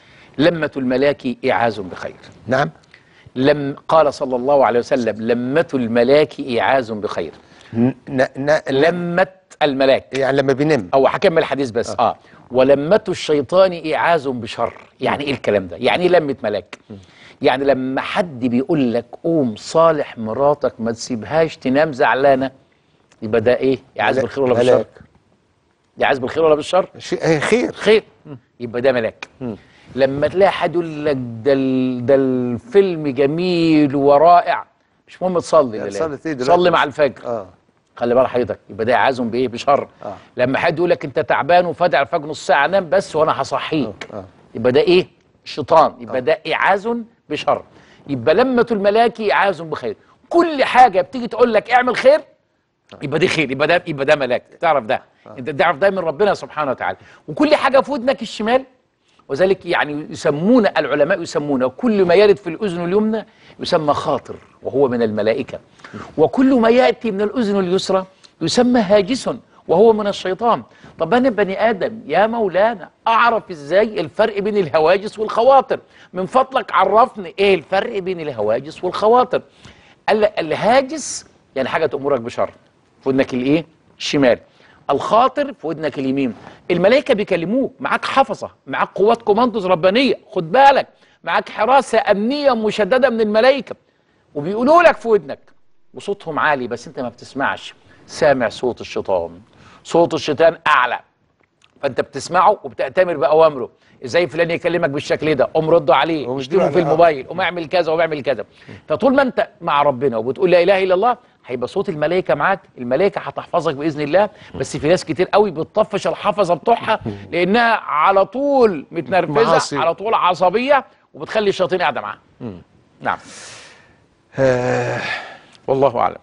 لمة الملاك إيعاز بخير نعم لم قال صلى الله عليه وسلم لمة الملاك إيعاز بخير ن ن ن لمة الملاك يعني لما بينم او هكمل الحديث بس اه, آه. ولمة الشيطان إيعاز بشر يعني ايه الكلام ده يعني ايه لمة ملاك يعني لما حد بيقول لك قوم صالح مراتك ما تسيبهاش تنام زعلانه يبقى ده ايه إعاز ملاك- بالخير ولا بالشر ملاك. إعاز بالخير ولا بالشر شيء آه، خير خير يبقى ده ملاك لما تلاقي حد يقول لك ده ال- ده الفيلم جميل ورائع مش مهم تصلي يعني لله. صلي إيه دلوقتي؟ صلي مع الفجر اه خلي بال حضرتك يبقى ده اعازهم بايه بشر آه. لما حد يقول لك انت تعبان وفادع الفجر نص ساعه نام بس وانا هصحيك آه. يبقى ده ايه شيطان يبقى ده اعاز بشر يبقى لمة الملاك اعاز بخير كل حاجه بتيجي تقول لك اعمل خير يبقى دي خير يبقى ده يبقى ده ملاك تعرف ده انت تعرف ده من ربنا سبحانه وتعالى وكل حاجه في ودنك الشمال وذلك يعني يسمون العلماء يسمون كل ما يرد في الاذن اليمنى يسمى خاطر وهو من الملائكه وكل ما ياتي من الاذن اليسرى يسمى هاجس وهو من الشيطان طب انا بني ادم يا مولانا اعرف ازاي الفرق بين الهواجس والخواطر من فضلك عرفني ايه الفرق بين الهواجس والخواطر ال- الهاجس يعني حاجه تامرك بشر في ودنك الايه الشمال الخاطر في ودنك اليمين الملائكه بيكلموك معاك حفظه معاك قوات كوماندوز ربانيه خد بالك معاك حراسه امنيه مشدده من الملائكه وبيقولوا لك في ودنك وصوتهم عالي بس انت ما بتسمعش سامع صوت الشيطان صوت الشيطان اعلى فانت بتسمعه وبتأتمر باوامره ازاي فلان يكلمك بالشكل ده قوم رد عليه قوم اشتمه اديله في على- الموبايل قوم اعمل كذا قوم اعمل كذا فطول ما انت مع ربنا وبتقول لا اله الا الله هيبقى صوت الملائكه معاك الملائكه هتحفظك باذن الله بس في ناس كتير قوي بتطفش الحفظه بتوعها لانها على طول متنرفزه معاصي. على طول عصبيه وبتخلي الشياطين قاعده معاها نعم آه، والله اعلم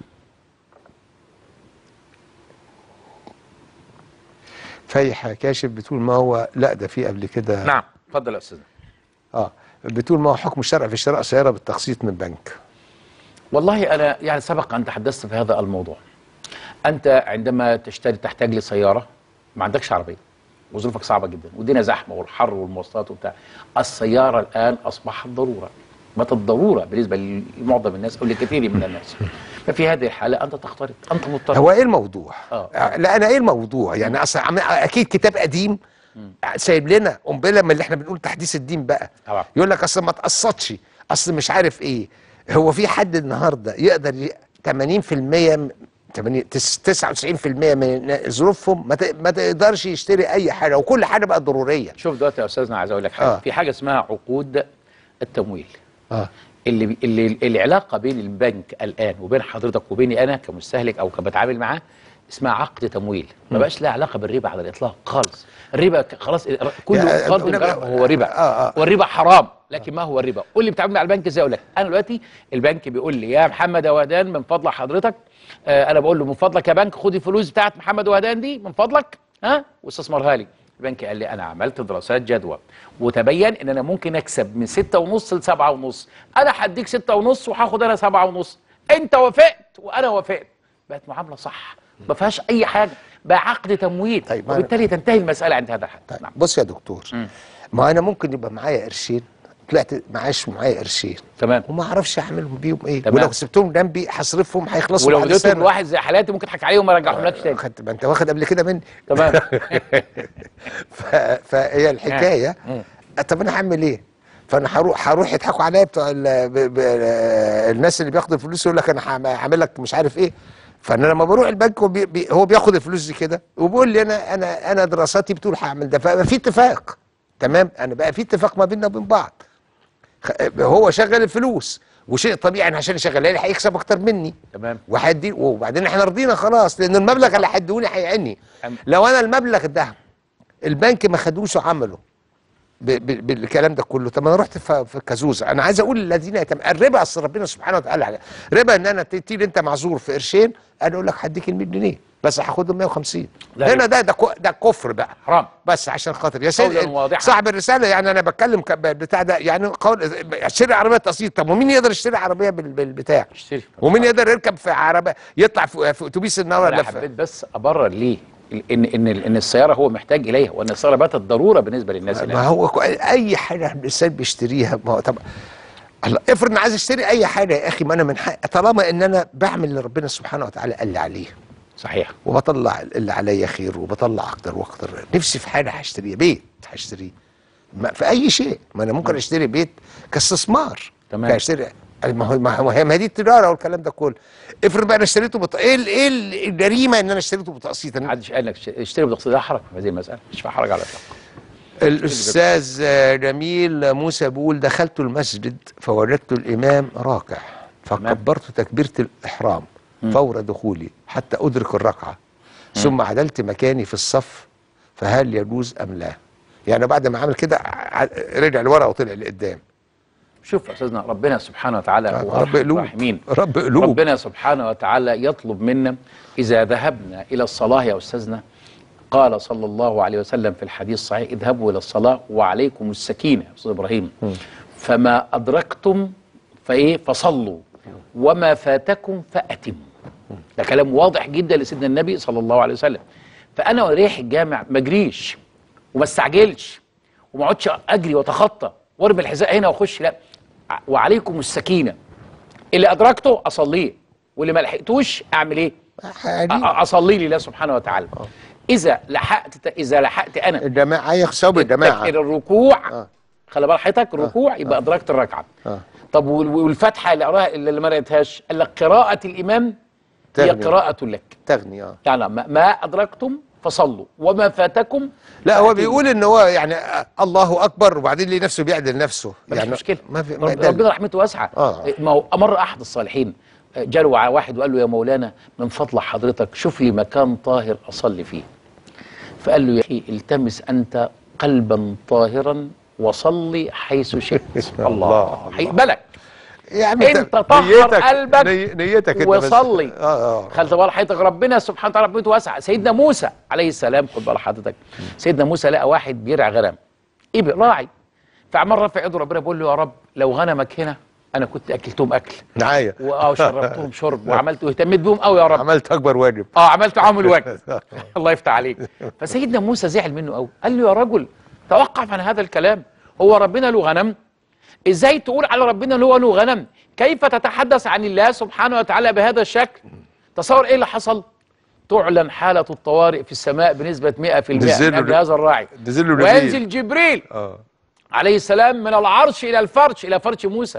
فايحه كاشف بتقول ما هو لا ده في قبل كده نعم اتفضل يا استاذ اه بتقول ما هو حكم الشرع في شراء سياره بالتقسيط من بنك والله أنا يعني سبق أن تحدثت في هذا الموضوع أنت عندما تشتري تحتاج لسيارة ما عندكش عربية وظروفك صعبة جدا والدنيا زحمة والحر والمواصلات وبتاع السيارة الآن أصبحت ضرورة باتت ضرورة بالنسبة لمعظم الناس أو لكثير من الناس ففي هذه الحالة أنت تقترض أنت مضطر هو ايه الموضوع؟ آه. آه. لا انا ايه الموضوع؟ يعني اصل عم- اكيد كتاب قديم سايب لنا قنبله من اللي احنا بنقول تحديث الدين بقى طبعا. يقول لك اصل ما تقسطش اصل مش عارف ايه هو في حد النهارده يقدر ي- 80% م- 80 تس- 99% من ظروفهم ما ت- ما تقدرش يشتري اي حاجه وكل حاجه بقت ضروريه شوف دلوقتي يا أستاذنا عايز أقول لك حاجة آه. في حاجة اسمها عقود التمويل اه اللي بي- اللي العلاقه بين البنك الان وبين حضرتك وبيني انا كمستهلك او كبتعامل معاه اسمها عقد تمويل ما بقاش لها علاقه بالربا على الاطلاق خالص الربا ك- خلاص كل يا- قرض أنا- جرب هو ربا آه، آه. والربا حرام لكن ما هو الربا قول لي بتعامل مع البنك ازاي اقول لك انا دلوقتي البنك بيقول لي يا محمد يا وهدان من فضل حضرتك آه انا بقول له من فضلك يا بنك خد الفلوس بتاعت محمد وهدان دي من فضلك ها واستثمرها لي البنك قال لي انا عملت دراسات جدوى وتبين ان انا ممكن اكسب من ستة ونص لسبعة ونص انا هديك ستة ونص وهاخد انا سبعة ونص انت وافقت وانا وافقت بقت معامله صح ما فيهاش اي حاجه بقى عقد تمويل طيب، ما أنا- وبالتالي تنتهي المساله عند هذا الحد طيب نعم بص يا دكتور ما انا ممكن يبقى معايا قرشين طلعت معاش معايا قرشين تمام وما اعرفش اعملهم بيهم ايه تمام. ولو سبتهم جنبي هصرفهم هيخلصوا ولو بعد اديتهم سنة. لواحد زي حالاتي ممكن تضحك عليهم وما يرجعهملكش تاني خدت ما انت واخد قبل كده مني تمام ف... فهي الحكايه مم. طب انا هعمل ايه فانا هروح هروح يضحكوا عليا بتوع ال- ب... ب... الناس اللي بياخدوا الفلوس يقول لك انا هعم- هعمل لك مش عارف ايه فانا لما بروح البنك هو, بي... بي... هو بياخد الفلوس دي كده وبيقول لي انا انا انا دراساتي بتقول هعمل ده فبقى في اتفاق تمام انا بقى في اتفاق ما بيننا وبين بعض خ- هو شغل الفلوس وشيء طبيعي ان عشان يشغلها لي هيكسب اكتر مني تمام وهدي وبعدين احنا رضينا خلاص لان المبلغ اللي هيدوني هيعني أم- لو انا المبلغ ده البنك ما خدوش وعمله ب- ب- بالكلام ده كله طب انا رحت في في كازوزه انا عايز اقول للذين يتم الربا اصل ربنا سبحانه وتعالى على ربا ان انا تيجي انت معذور في قرشين انا اقول لك هديك ال 100 جنيه بس هاخدهم 150 لا هنا يبقى. ده ده كو- ده كفر بقى حرام بس عشان خاطر يا قولاً سيدي واضحاً. صاحب الرساله يعني انا بتكلم ك- بتاع ده يعني قول اشتري عربيه تقسيط طب ومين يقدر يشتري عربيه بال- بالبتاع اشتري ومين يقدر يركب في عربيه يطلع في, في اتوبيس النهار انا ولا حبيت في بس ابرر ليه ال- ان ان ان السياره هو محتاج اليها وان السياره باتت ضروره بالنسبه للناس ما الان هو كو- اي حاجه الانسان بيشتريها ما هو طب الله افرض انا عايز اشتري اي حاجه يا اخي ما انا من حق طالما ان انا بعمل اللي ربنا سبحانه وتعالى قال لي عليه صحيح وبطلع اللي عليا خير وبطلع اكتر واكتر نفسي في حاجه هشتريها بيت هشتريه ما في اي شيء ما انا ممكن اشتري بيت كاستثمار تمام. اشتري ما هو ما هو هي ما دي التجاره والكلام ده كله افرض بقى انا اشتريته بط... ايه ال- ايه الجريمه ان انا اشتريته بتقسيط أنا- محدش قال لك ش- اشتري بتقسيط ده حرج في هذه المساله مش في حرج على الاطلاق الاستاذ آه، جميل موسى بيقول دخلت المسجد فوجدت الامام راكع فكبرت تكبيره الاحرام فور دخولي حتى ادرك الركعه ثم عدلت مكاني في الصف فهل يجوز ام لا يعني بعد ما عمل كده ع- رجع لورا وطلع لقدام شوف يا استاذنا ربنا سبحانه وتعالى هو رب ارحم قلوب الراحمين رب قلوب ربنا سبحانه وتعالى يطلب منا اذا ذهبنا الى الصلاه يا استاذنا قال صلى الله عليه وسلم في الحديث الصحيح اذهبوا الى الصلاه وعليكم السكينه يا استاذ ابراهيم فما ادركتم فايه فصلوا وما فاتكم فاتموا ده كلام واضح جدا لسيدنا النبي صلى الله عليه وسلم فانا وانا رايح الجامع ما اجريش وما استعجلش وما اقعدش اجري واتخطى وارمي الحذاء هنا واخش لا ع- وعليكم السكينه اللي ادركته اصليه واللي ما لحقتوش اعمل ايه؟ يعني أ- أ- اصلي لله سبحانه وتعالى اذا لحقت اذا لحقت انا الجماعه يخشوا بالجماعه تكبير الركوع آه. خلي بال حضرتك الركوع يبقى ادركت الركعه آه. طب وال- والفاتحه اللي قراها اللي ما قريتهاش قال لك قراءه الامام هي تغني. قراءه لك تغني اه يعني ما ما ادركتم فصلوا وما فاتكم لا هو فأتموا. بيقول ان هو يعني آه، الله اكبر وبعدين ليه نفسه بيعدل نفسه مفيش يعني مشكله ما في ما رب- ده- ربنا رحمته واسعه آه. ما هو امر احد الصالحين جاله ع- واحد وقال له يا مولانا من فضل حضرتك شوف لي مكان طاهر اصلي فيه فقال له يا اخي التمس انت قلبا طاهرا وصلي حيث شئت الله، الله. هيقبلك يا عم انت طهر نيتك- قلبك ني- نيتك انت بس. وصلي اه اه خلت بال حضرتك ربنا سبحانه وتعالى رحمته واسعه سيدنا موسى عليه السلام خد بال حضرتك سيدنا موسى لقى واحد بيرعى غنم ابل راعي فعمال رافع ايده ربنا بيقول له يا رب لو غنمك هنا انا كنت اكلتهم اكل معايا وشربتهم شرب وعملت واهتميت بيهم قوي يا رب عملت اكبر واجب اه عملت معاهم الواجب الله يفتح عليك فسيدنا موسى زعل منه قوي قال له يا رجل توقف عن هذا الكلام هو ربنا له غنم ازاي تقول على ربنا اللي هو له غنم كيف تتحدث عن الله سبحانه وتعالى بهذا الشكل تصور ايه اللي حصل تعلن حالة الطوارئ في السماء بنسبة 100% من نزل له- أجل هذا الراعي نزل له نزيل. وينزل جبريل اه عليه السلام من العرش إلى الفرش إلى فرش موسى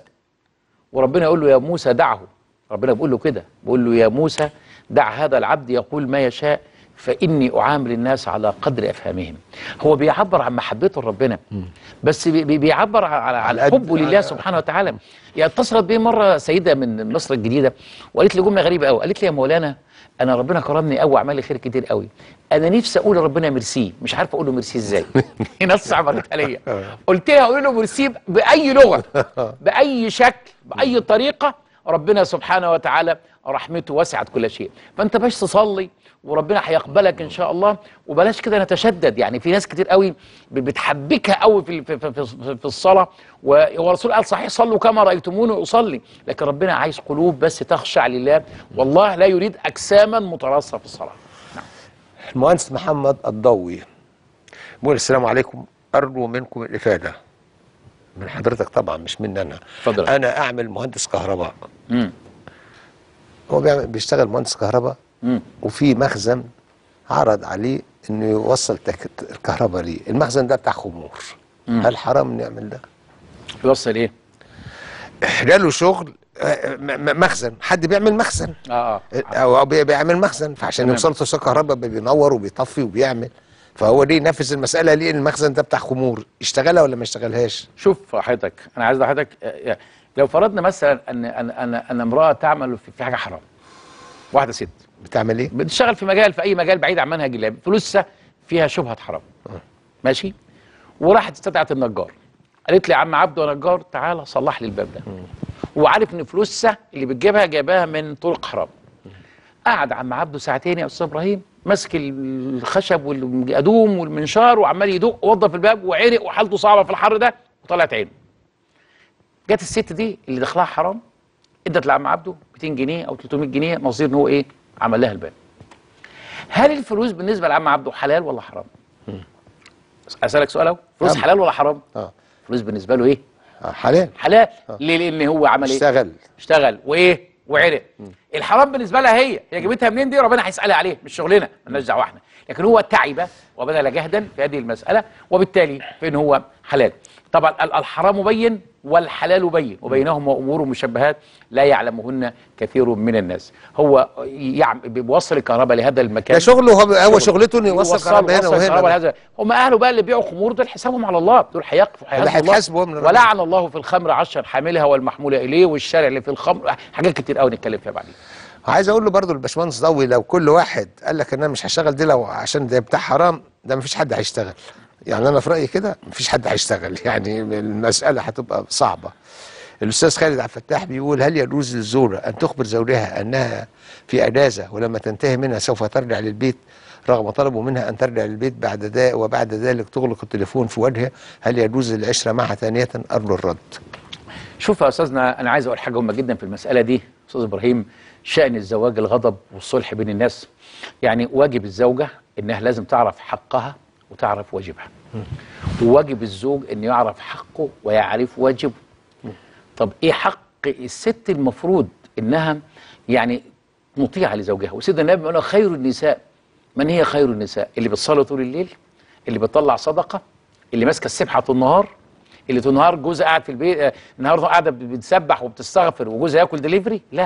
وربنا يقول له يا موسى دعه ربنا بيقول له كده بيقول له يا موسى دع هذا العبد يقول ما يشاء فإني أعامل الناس على قدر أفهامهم هو بيعبر عن محبته لربنا بس بي- بي- بيعبر على على على قد- حبه لله سبحانه وتعالى يعني اتصلت بي مرة سيدة من مصر الجديدة وقالت لي جملة غريبة قوي قالت لي يا مولانا أنا ربنا كرمني قوي وعمل لي خير كتير قوي أنا نفسي أقول لربنا ميرسي مش عارف أقول له ميرسي إزاي نص عملتها ليا قلت لها أقول له ميرسي بأي لغة بأي شكل بأي طريقة ربنا سبحانه وتعالى رحمته وسعت كل شيء فأنت باش تصلي وربنا هيقبلك ان شاء الله وبلاش كده نتشدد يعني في ناس كتير قوي ب- بتحبكها قوي في في في, في, في الصلاه و- والرسول قال صحيح صلوا كما رايتموني اصلي لكن ربنا عايز قلوب بس تخشع لله والله لا يريد اجساما متراصه في الصلاه المهندس محمد الضوي بيقول السلام عليكم ارجو منكم الافاده من حضرتك طبعا مش مني انا اتفضل. انا اعمل مهندس كهرباء امم هو بيعمل بيشتغل مهندس كهرباء امم وفي مخزن عرض عليه انه يوصل تك- الكهرباء ليه المخزن ده بتاع خمور هل حرام انه يعمل ده يوصل ايه جاله شغل آه، م- م- مخزن حد بيعمل مخزن اه اه او بي- بيعمل مخزن فعشان تمام. يوصل توصيل كهرباء بينور وبيطفي وبيعمل فهو ليه ينفذ المساله ليه المخزن ده بتاع خمور يشتغلها ولا ما يشتغلهاش شوف حضرتك انا عايز حضرتك آه، لو فرضنا مثلا ان ان ان, أن امراه تعمل في, في حاجه حرام واحده ست بتعمل ايه بتشتغل في مجال في اي مجال بعيد عن منهج الله فلوسها فيها شبهه حرام ماشي وراحت استدعت النجار قالت لي يا عم عبده يا نجار تعالى صلح لي الباب ده وعارف ان فلوسها اللي بتجيبها جايباها من طرق حرام قعد عم عبده ساعتين يا استاذ ابراهيم ماسك الخشب والقدوم والمنشار وعمال يدق ووظف الباب وعرق وحالته صعبه في الحر ده وطلعت عينه جت الست دي اللي دخلها حرام ادت لعم عبده 200 جنيه او 300 جنيه نظير ان هو ايه عمل لها الباب هل الفلوس بالنسبه لعم عبده حلال ولا حرام اسالك سؤال اهو فلوس نعم. حلال ولا حرام اه فلوس بالنسبه له ايه آه، حلال حلال ليه لان هو عمل ايه اشتغل اشتغل وايه وعرق الحرام بالنسبه لها هي هي جابتها منين دي ربنا هيسالها عليه مش شغلنا مالناش دعوه احنا لكن هو تعب وبذل جهدا في هذه المساله وبالتالي فان هو حلال طبعا ال- الحرام بين والحلال بين وبينهما امور مشبهات لا يعلمهن كثير من الناس هو يعم بيوصل الكهرباء لهذا المكان ده شغله هو هو شغل. شغلته انه يوصل كهرباء هنا يوصل الكهرباء وهنا لهذا هم اهله بقى اللي بيبيعوا خمور دول حسابهم على الله دول هيقفوا ده هيتحاسبوا من ربنا. ولعن الله في الخمر عشر حاملها والمحمول اليه والشارع اللي في الخمر حاجات كتير قوي نتكلم فيها بعدين عايز اقول له برضه الباشمهندس ضوي لو كل واحد قال لك ان انا مش هشتغل دي لو عشان ده بتاع حرام ده مفيش حد هيشتغل يعني انا في رايي كده مفيش حد هيشتغل يعني المساله هتبقى صعبه الاستاذ خالد عبد الفتاح بيقول هل يجوز للزوجه ان تخبر زوجها انها في اجازه ولما تنتهي منها سوف ترجع للبيت رغم طلبه منها ان ترجع للبيت بعد ذلك وبعد ذلك تغلق التليفون في وجهه هل يجوز العشره معها ثانيه ارجو الرد شوف يا استاذنا انا عايز اقول حاجه مهمه جدا في المساله دي استاذ ابراهيم شان الزواج الغضب والصلح بين الناس يعني واجب الزوجه انها لازم تعرف حقها وتعرف واجبها وواجب الزوج انه يعرف حقه ويعرف واجبه طب ايه حق الست المفروض انها يعني مطيعه لزوجها وسيدنا النبي بيقول خير النساء من هي خير النساء اللي بتصلي طول الليل اللي بتطلع صدقه اللي ماسكه السبحه طول النهار اللي طول النهار جوزها قاعد في البيت آه، النهارده قاعده بتسبح وبتستغفر وجوزها ياكل دليفري لا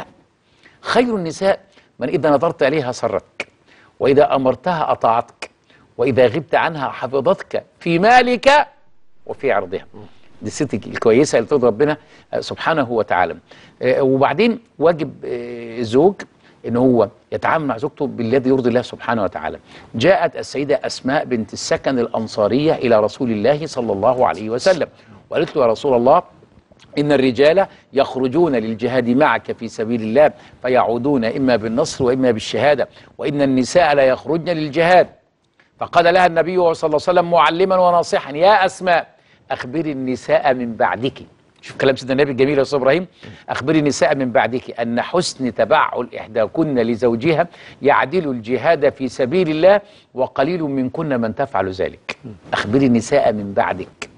خير النساء من اذا نظرت اليها سرتك واذا امرتها اطاعتك واذا غبت عنها حفظتك في مالك وفي عرضها دي الست الكويسه اللي ترضي ربنا آه، سبحانه وتعالى آه، وبعدين واجب آه، الزوج ان هو يتعامل مع زوجته بالذي يرضي الله سبحانه وتعالى جاءت السيده اسماء بنت السكن الانصاريه الى رسول الله صلى الله عليه وسلم وقالت له يا رسول الله إن الرجال يخرجون للجهاد معك في سبيل الله فيعودون إما بالنصر وإما بالشهادة وإن النساء لا يخرجن للجهاد فقال لها النبي صلى الله عليه وسلم معلما وناصحا يا أسماء أخبري النساء من بعدك شوف كلام سيدنا النبي الجميل يا أستاذ إبراهيم أخبري النساء من بعدك أن حسن تبعل إحداكن لزوجها يعدل الجهاد في سبيل الله وقليل منكن من تفعل ذلك أخبري النساء من بعدك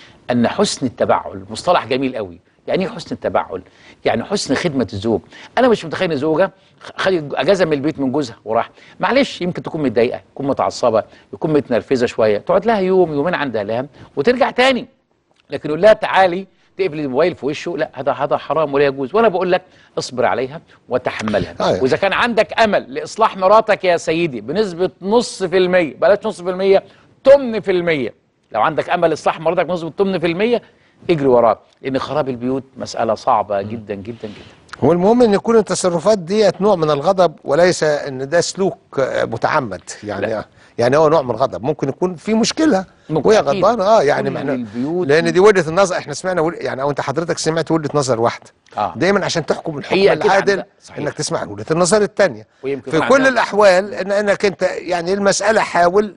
ان حسن التبعل مصطلح جميل قوي يعني ايه حسن التبعل يعني حسن خدمه الزوج انا مش متخيل إن زوجه خدت اجازه من البيت من جوزها وراح معلش يمكن تكون متضايقه تكون متعصبه يكون متنرفزه شويه تقعد لها يوم يومين عند اهلها وترجع تاني لكن يقول لها تعالي تقفل الموبايل في وشه لا هذا هذا حرام ولا يجوز وانا بقول لك اصبر عليها وتحملها آه. واذا كان عندك امل لاصلاح مراتك يا سيدي بنسبه نص في المية بلاش نص في المية تمن في المية لو عندك امل لاصلاح مراتك بنسبه تمن في المية اجري وراه لان خراب البيوت مساله صعبه جدا جدا جدا هو المهم ان يكون التصرفات ديت نوع من الغضب وليس ان ده سلوك آه، متعمد يعني لا. يعني هو نوع من الغضب ممكن يكون في مشكله ممكن وهي أكيد. غضبانه اه يعني كل ما احنا البيوت- لان دي وجهه النظر احنا سمعنا ول- يعني او انت حضرتك سمعت وجهه نظر واحده آه. دايما عشان تحكم الحكم هي أكيد العادل عندها- صحيح. انك تسمع وجهه النظر الثانيه ويمكن في يكون كل عندها- الاحوال إن انك انت يعني المساله حاول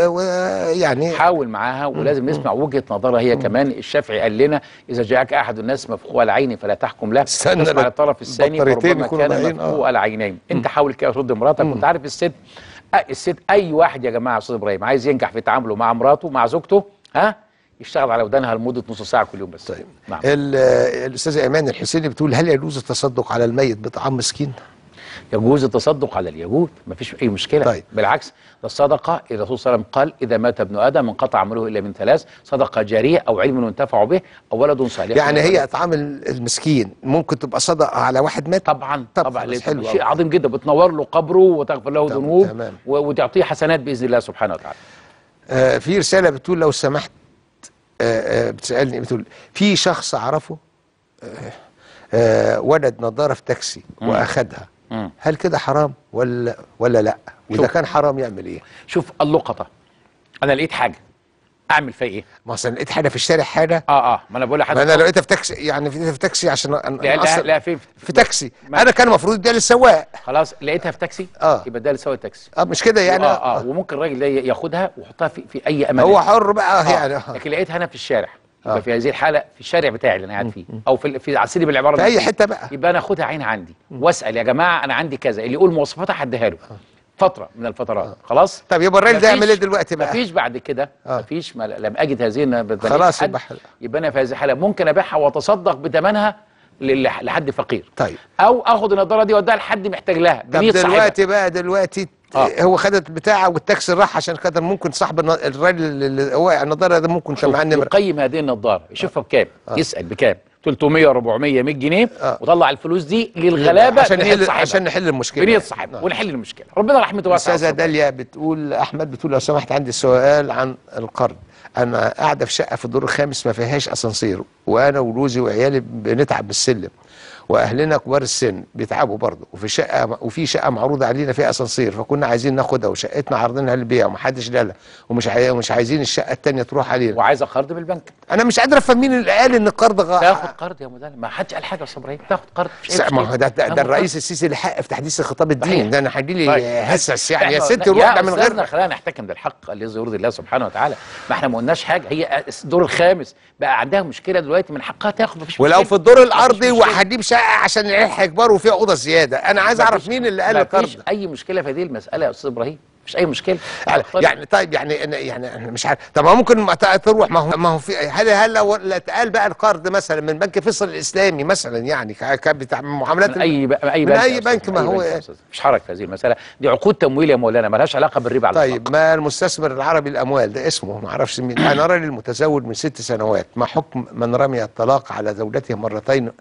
ويعني حاول معاها ولازم نسمع وجهه نظرها هي كمان الشافعي قال لنا اذا جاءك احد الناس مفقوع العين فلا تحكم له استنى اسمع لك الطرف الثاني بطاريتين فربما يكونوا كان باقيين، آه. مفقوع العينين انت حاول كده ترد مراتك وانت عارف الست آه، الست اي واحد يا جماعه يا استاذ ابراهيم عايز ينجح في تعامله مع مراته مع زوجته ها يشتغل على ودانها لمده نص ساعه كل يوم بس طيب نعم. ال- الاستاذه ايمان الحسيني بتقول هل يجوز التصدق على الميت بطعام مسكين؟ يجوز التصدق على اليهود ما فيش اي مشكله طيب. بالعكس ده الصدقه الرسول صلى الله عليه وسلم قال اذا مات ابن ادم انقطع عمله الا من ثلاث صدقه جاريه او علم ينتفع به او ولد صالح يعني يدعو هي له. اطعام المسكين ممكن تبقى صدقه على واحد مات طبعا طب طبعا خلاص، ليه؟ حلو شيء أوي. عظيم جدا بتنور له قبره وتغفر له تمام، ذنوب تمام. و- وتعطيه حسنات باذن الله سبحانه وتعالى آه في رساله بتقول لو سمحت آه آه بتسالني بتقول في شخص اعرفه آه آه ولد نظاره في تاكسي واخدها مم. هل كده حرام ولا ولا لا واذا شوف. كان حرام يعمل ايه شوف اللقطه انا لقيت حاجه اعمل فيها ايه ما اصل لقيت حاجه في الشارع حاجه اه اه ما انا بقول ما لحضرتك انا لو لقيتها في تاكسي يعني في في تاكسي عشان أنا لا لا, أصل لا في في تاكسي ما- انا كان المفروض اديها للسواق خلاص لقيتها في تاكسي آه. يبقى ده لسوي التاكسي اه مش كده يعني اه اه وممكن الراجل ده ياخدها ويحطها في, في اي امان هو حر بقى آه. يعني آه. لكن لقيتها انا في الشارع يبقى آه. في هذه الحاله في الشارع بتاعي اللي انا قاعد فيه او في في على سيدي بالعباره في دي. اي حته بقى يبقى انا اخدها عين عندي واسال يا جماعه انا عندي كذا اللي يقول مواصفاتها هديها له فتره من الفترات خلاص طب يبقى الراجل ده مفيش- يعمل ايه دلوقتي بقى مفيش بعد كده آه. مفيش ما لم اجد هذه النبذات خلاص حد، يبقى حل. يبقى انا في هذه الحاله ممكن ابيعها واتصدق بثمنها لل- لحد فقير طيب. او اخد النضاره دي واديها لحد محتاج لها طب بنيه صاحبها دلوقتي بقى دلوقتي آه. هو خد البتاعه والتاكسي راح عشان كده ممكن صاحب الن- الراجل اللي هو النضاره ده ممكن كان شوف معاه النمره يقيم هذه النضاره يشوفها بكام يسال بكام 300 400 100 جنيه آه. وطلع الفلوس دي للغلابه عشان بنية نحل صاحبها. عشان نحل المشكله بنيه صاحبها نعم. ونحل المشكله ربنا رحمته واسعه الاستاذه داليا بتقول احمد بتقول لو سمحت عندي سؤال عن القرض انا قاعده في شقه في الدور الخامس ما فيهاش اسانسير وانا وجوزي وعيالي بنتعب بالسلم واهلنا كبار السن بيتعبوا برضه وفي شقه وفي شقه معروضه علينا فيها اسانسير فكنا عايزين ناخدها وشقتنا عارضينها للبيع ومحدش دالها ومش عاي... ومش عايزين الشقه الثانيه تروح علينا وعايزه قرض من البنك انا مش قادر افهم مين اللي قال ان القرض غ... تاخد قرض يا مدلل ما حدش قال حاجه يا استاذ ابراهيم تاخد قرض مش أي س- ما مشكلة. هو ده, ده, تاخد ده قرض. الرئيس السيسي اللي حق في تحديث خطاب الدين صحيح. ده انا هيجي لي طيب. هسس يعني يا إحنا- ستي روح ده من أستاذنا غير خلينا نحتكم للحق الذي يرضي الله سبحانه وتعالى ما احنا ما قلناش حاجه هي الدور الخامس بقى عندها مشكله دلوقتي من حقها تاخد مفيش ولو مشكلة. في الدور مفيش الارضي مشكلة. وهجيب شقه عشان العيال هيكبروا وفيها اوضه زياده انا عايز اعرف مفيش- مين اللي قال القرض مفيش اي مشكله في هذه المساله يا استاذ ابراهيم مفيش اي مشكله يعني, يعني طيب يعني أنا- يعني أنا مش عارف طب ما ممكن ما ت- تروح ما هو ما هو في هل هل لو لا اتقال بقى القرض مثلا من بنك فيصل الاسلامي مثلا يعني ك- ك- بتاع معاملات من اي ب... اي من بنك أي يا أستاذ، بنك ما من أي هو بنك يا إيه؟ أستاذ. مش حرج في هذه المساله دي عقود تمويل يا مولانا مالهاش علاقه بالربا على طيب الإطلاق. ما المستثمر العربي الاموال ده اسمه ما اعرفش مين انا راجل متزوج من ست سنوات ما حكم من رمي الطلاق على زوجته مرتين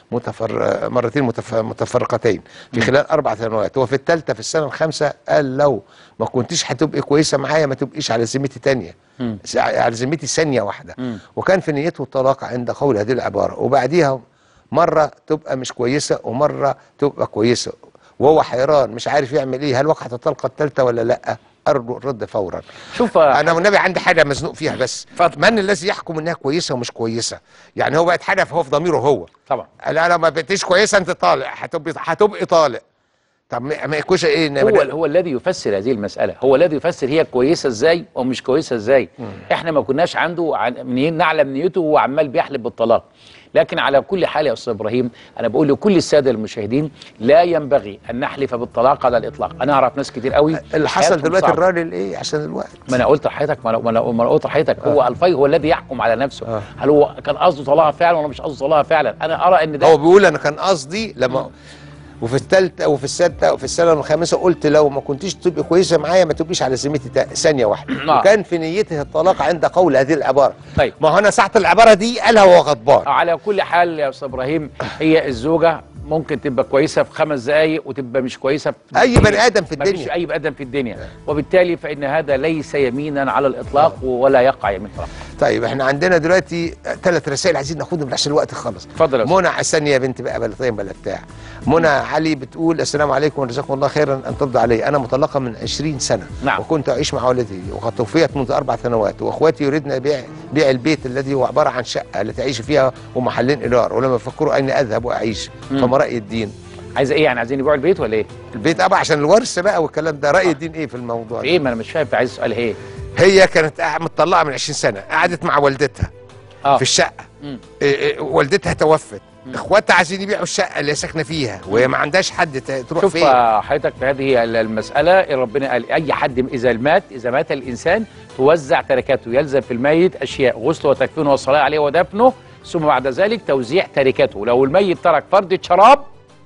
متفر مرتين متف... متفرقتين في خلال اربع سنوات وفي الثالثه في السنه الخامسه قال لو ما كنتيش هتبقي كويسه معايا ما تبقيش على ذمتي تانية س- على ذمتي ثانيه واحده وكان في نيته الطلاق عند قول هذه العباره وبعديها مره تبقى مش كويسه ومره تبقى كويسه وهو حيران مش عارف يعمل ايه هل وقعت الطلقه الثالثه ولا لا ارجو الرد فورا شوف انا والنبي عندي حاجه مزنوق فيها بس اتفضل. من الذي يحكم انها كويسه ومش كويسه يعني هو بقت حاجه هو في ضميره هو طبعا لا لو ما بقتيش كويسه انت طالق هتبقي هتبقي طالق طب ما ما يكونش ايه إن هو بدل- هو الذي يفسر هذه المسألة هو الذي يفسر هي كويسة ازاي ومش كويسة ازاي احنا ما كناش عنده عن منين نعلم نيته وهو عمال بيحلف بالطلاق لكن على كل حال يا استاذ ابراهيم انا بقول لكل الساده المشاهدين لا ينبغي ان نحلف بالطلاق على الاطلاق انا اعرف ناس كتير قوي اللي حصل حياتهم دلوقتي صعبة. الراجل ايه عشان الوقت ما انا قلت لحضرتك ما انا ما انا ما أنا قلت لحضرتك هو الفي هو الذي يحكم على نفسه آه. هل هو كان قصده طلاقها فعلا ولا مش قصده طلاقها فعلا انا ارى ان ده هو بيقول انا كان قصدي لما وفي الثالثه وفي السادسه وفي السنه الخامسه قلت لو ما كنتيش تبقي كويسه معايا ما تبقيش على ذمتي تا- ثانيه واحده آه. وكان في نيته الطلاق عند قول هذه العباره طيب. ما هو انا ساعه العباره دي قالها وهو غضبان على كل حال يا استاذ ابراهيم هي الزوجه ممكن تبقى كويسه في خمس دقائق وتبقى مش كويسه في أي دقيقة. بني آدم في مفيش الدنيا. اي بني ادم في الدنيا وبالتالي فان هذا ليس يمينا على الاطلاق ولا يقع يمين طلاق طيب احنا عندنا دلوقتي ثلاث رسائل عايزين ناخدهم عشان الوقت خلص اتفضل يا أستاذ. منى عساني يا بنت بقى بلا طيب بلا بتاع منى علي بتقول السلام عليكم وجزاكم الله خيرا ان ترضى علي انا مطلقه من 20 سنه نعم. وكنت اعيش مع والدتي وقد توفيت منذ اربع سنوات واخواتي يريدن بيع بيع البيت الذي هو عباره عن شقه التي اعيش فيها ومحلين ايجار ولما يفكروا اين اذهب واعيش فما راي الدين عايزه ايه يعني عايزين يبيعوا البيت ولا ايه؟ البيت ابا عشان الورث بقى والكلام ده راي الدين ايه في الموضوع في ده؟ ايه ما انا مش فاهم انت عايز سؤال ايه؟ هي كانت قاعدة متطلقه من 20 سنه قعدت مع والدتها اه في الشقه مم. إيه إيه والدتها توفت اخواتها عايزين يبيعوا الشقه اللي هي ساكنه فيها وهي ما عندهاش حد ت- تروح شوف فين آه، حضرتك في هذه ال- المسألة ربنا قال أي حد إذا مات إذا مات الإنسان توزع تركته يلزم في الميت أشياء غسله وتكفينه والصلاة عليه ودفنه ثم بعد ذلك توزيع تركته لو الميت ترك فردة شراب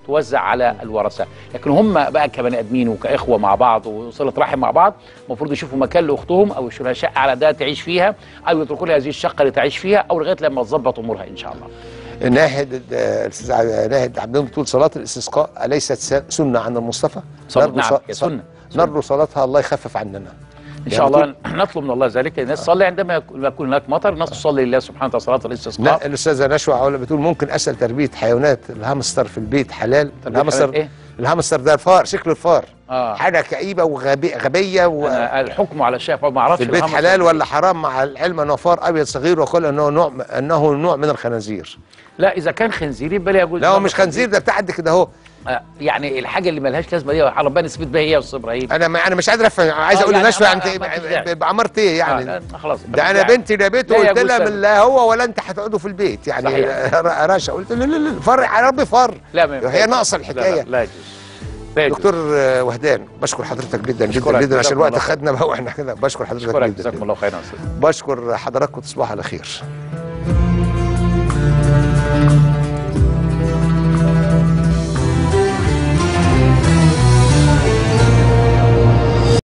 توزع على الورثه لكن هم بقى كبني ادمين وكاخوه مع بعض وصله رحم مع بعض المفروض يشوفوا مكان لاختهم او يشوفوا لها شقه على ده تعيش فيها او يتركوا لها هذه الشقه اللي تعيش فيها او لغايه لما تظبط امورها ان شاء الله ناهد آه، الاستاذ ع- ناهد عبد المنعم بتقول صلاه الاستسقاء اليست س- سنه عن المصطفى صل- نرجو نعم، ص- هي ص- سنة. سنة. نرجو صلاتها الله يخفف عننا ان شاء الله نطلب من الله ذلك الناس تصلي عندما يكون يكون هناك مطر الناس تصلي لله سبحانه وتعالى صلاه الاستسقاء لا الاستاذه نشوى علا بتقول ممكن اسال تربيه حيوانات الهامستر في البيت حلال تربية الهامستر حيوانات إيه؟ الهامستر ده الفار شكل الفار آه. حاجه كئيبه وغبيه و... أنا الحكم على الشيء ما اعرفش في البيت الهمس حلال ولا ولا حرام مع العلم انه فار ابيض صغير وقال انه نوع انه نوع من الخنازير لا اذا كان خنزير يبقى لا يجوز لا هو له مش خنزير ده بتاع قد كده اهو آه، يعني الحاجه اللي ملهاش لازمه دي ربنا يثبت بها هي يا استاذ ابراهيم انا ما انا مش قادر افهم عايز آه، اقول يعني لنشوى ما- انت ما فيش داعي. بعمرت ايه آه، يعني لا، خلاص ده انا بنتي جابته لا قلت يجوز لها سلب. من لا هو ولا انت هتقعدوا في البيت يعني صحيح. ر- رشا قلت له لا لا لا فر يا ربي فر لا ما هي ينفعش. ناقصه لا الحكايه لا, لا يجوز لا يجوز. دكتور آه، وهدان بشكر حضرتك جدا جدا أشكرك، جدا عشان جزاكم الوقت الله خير. خدنا بقى واحنا كده بشكر حضرتك اشكرك جدا جزاكم الله خيرا يا استاذ بشكر حضراتكم تصبحوا على خير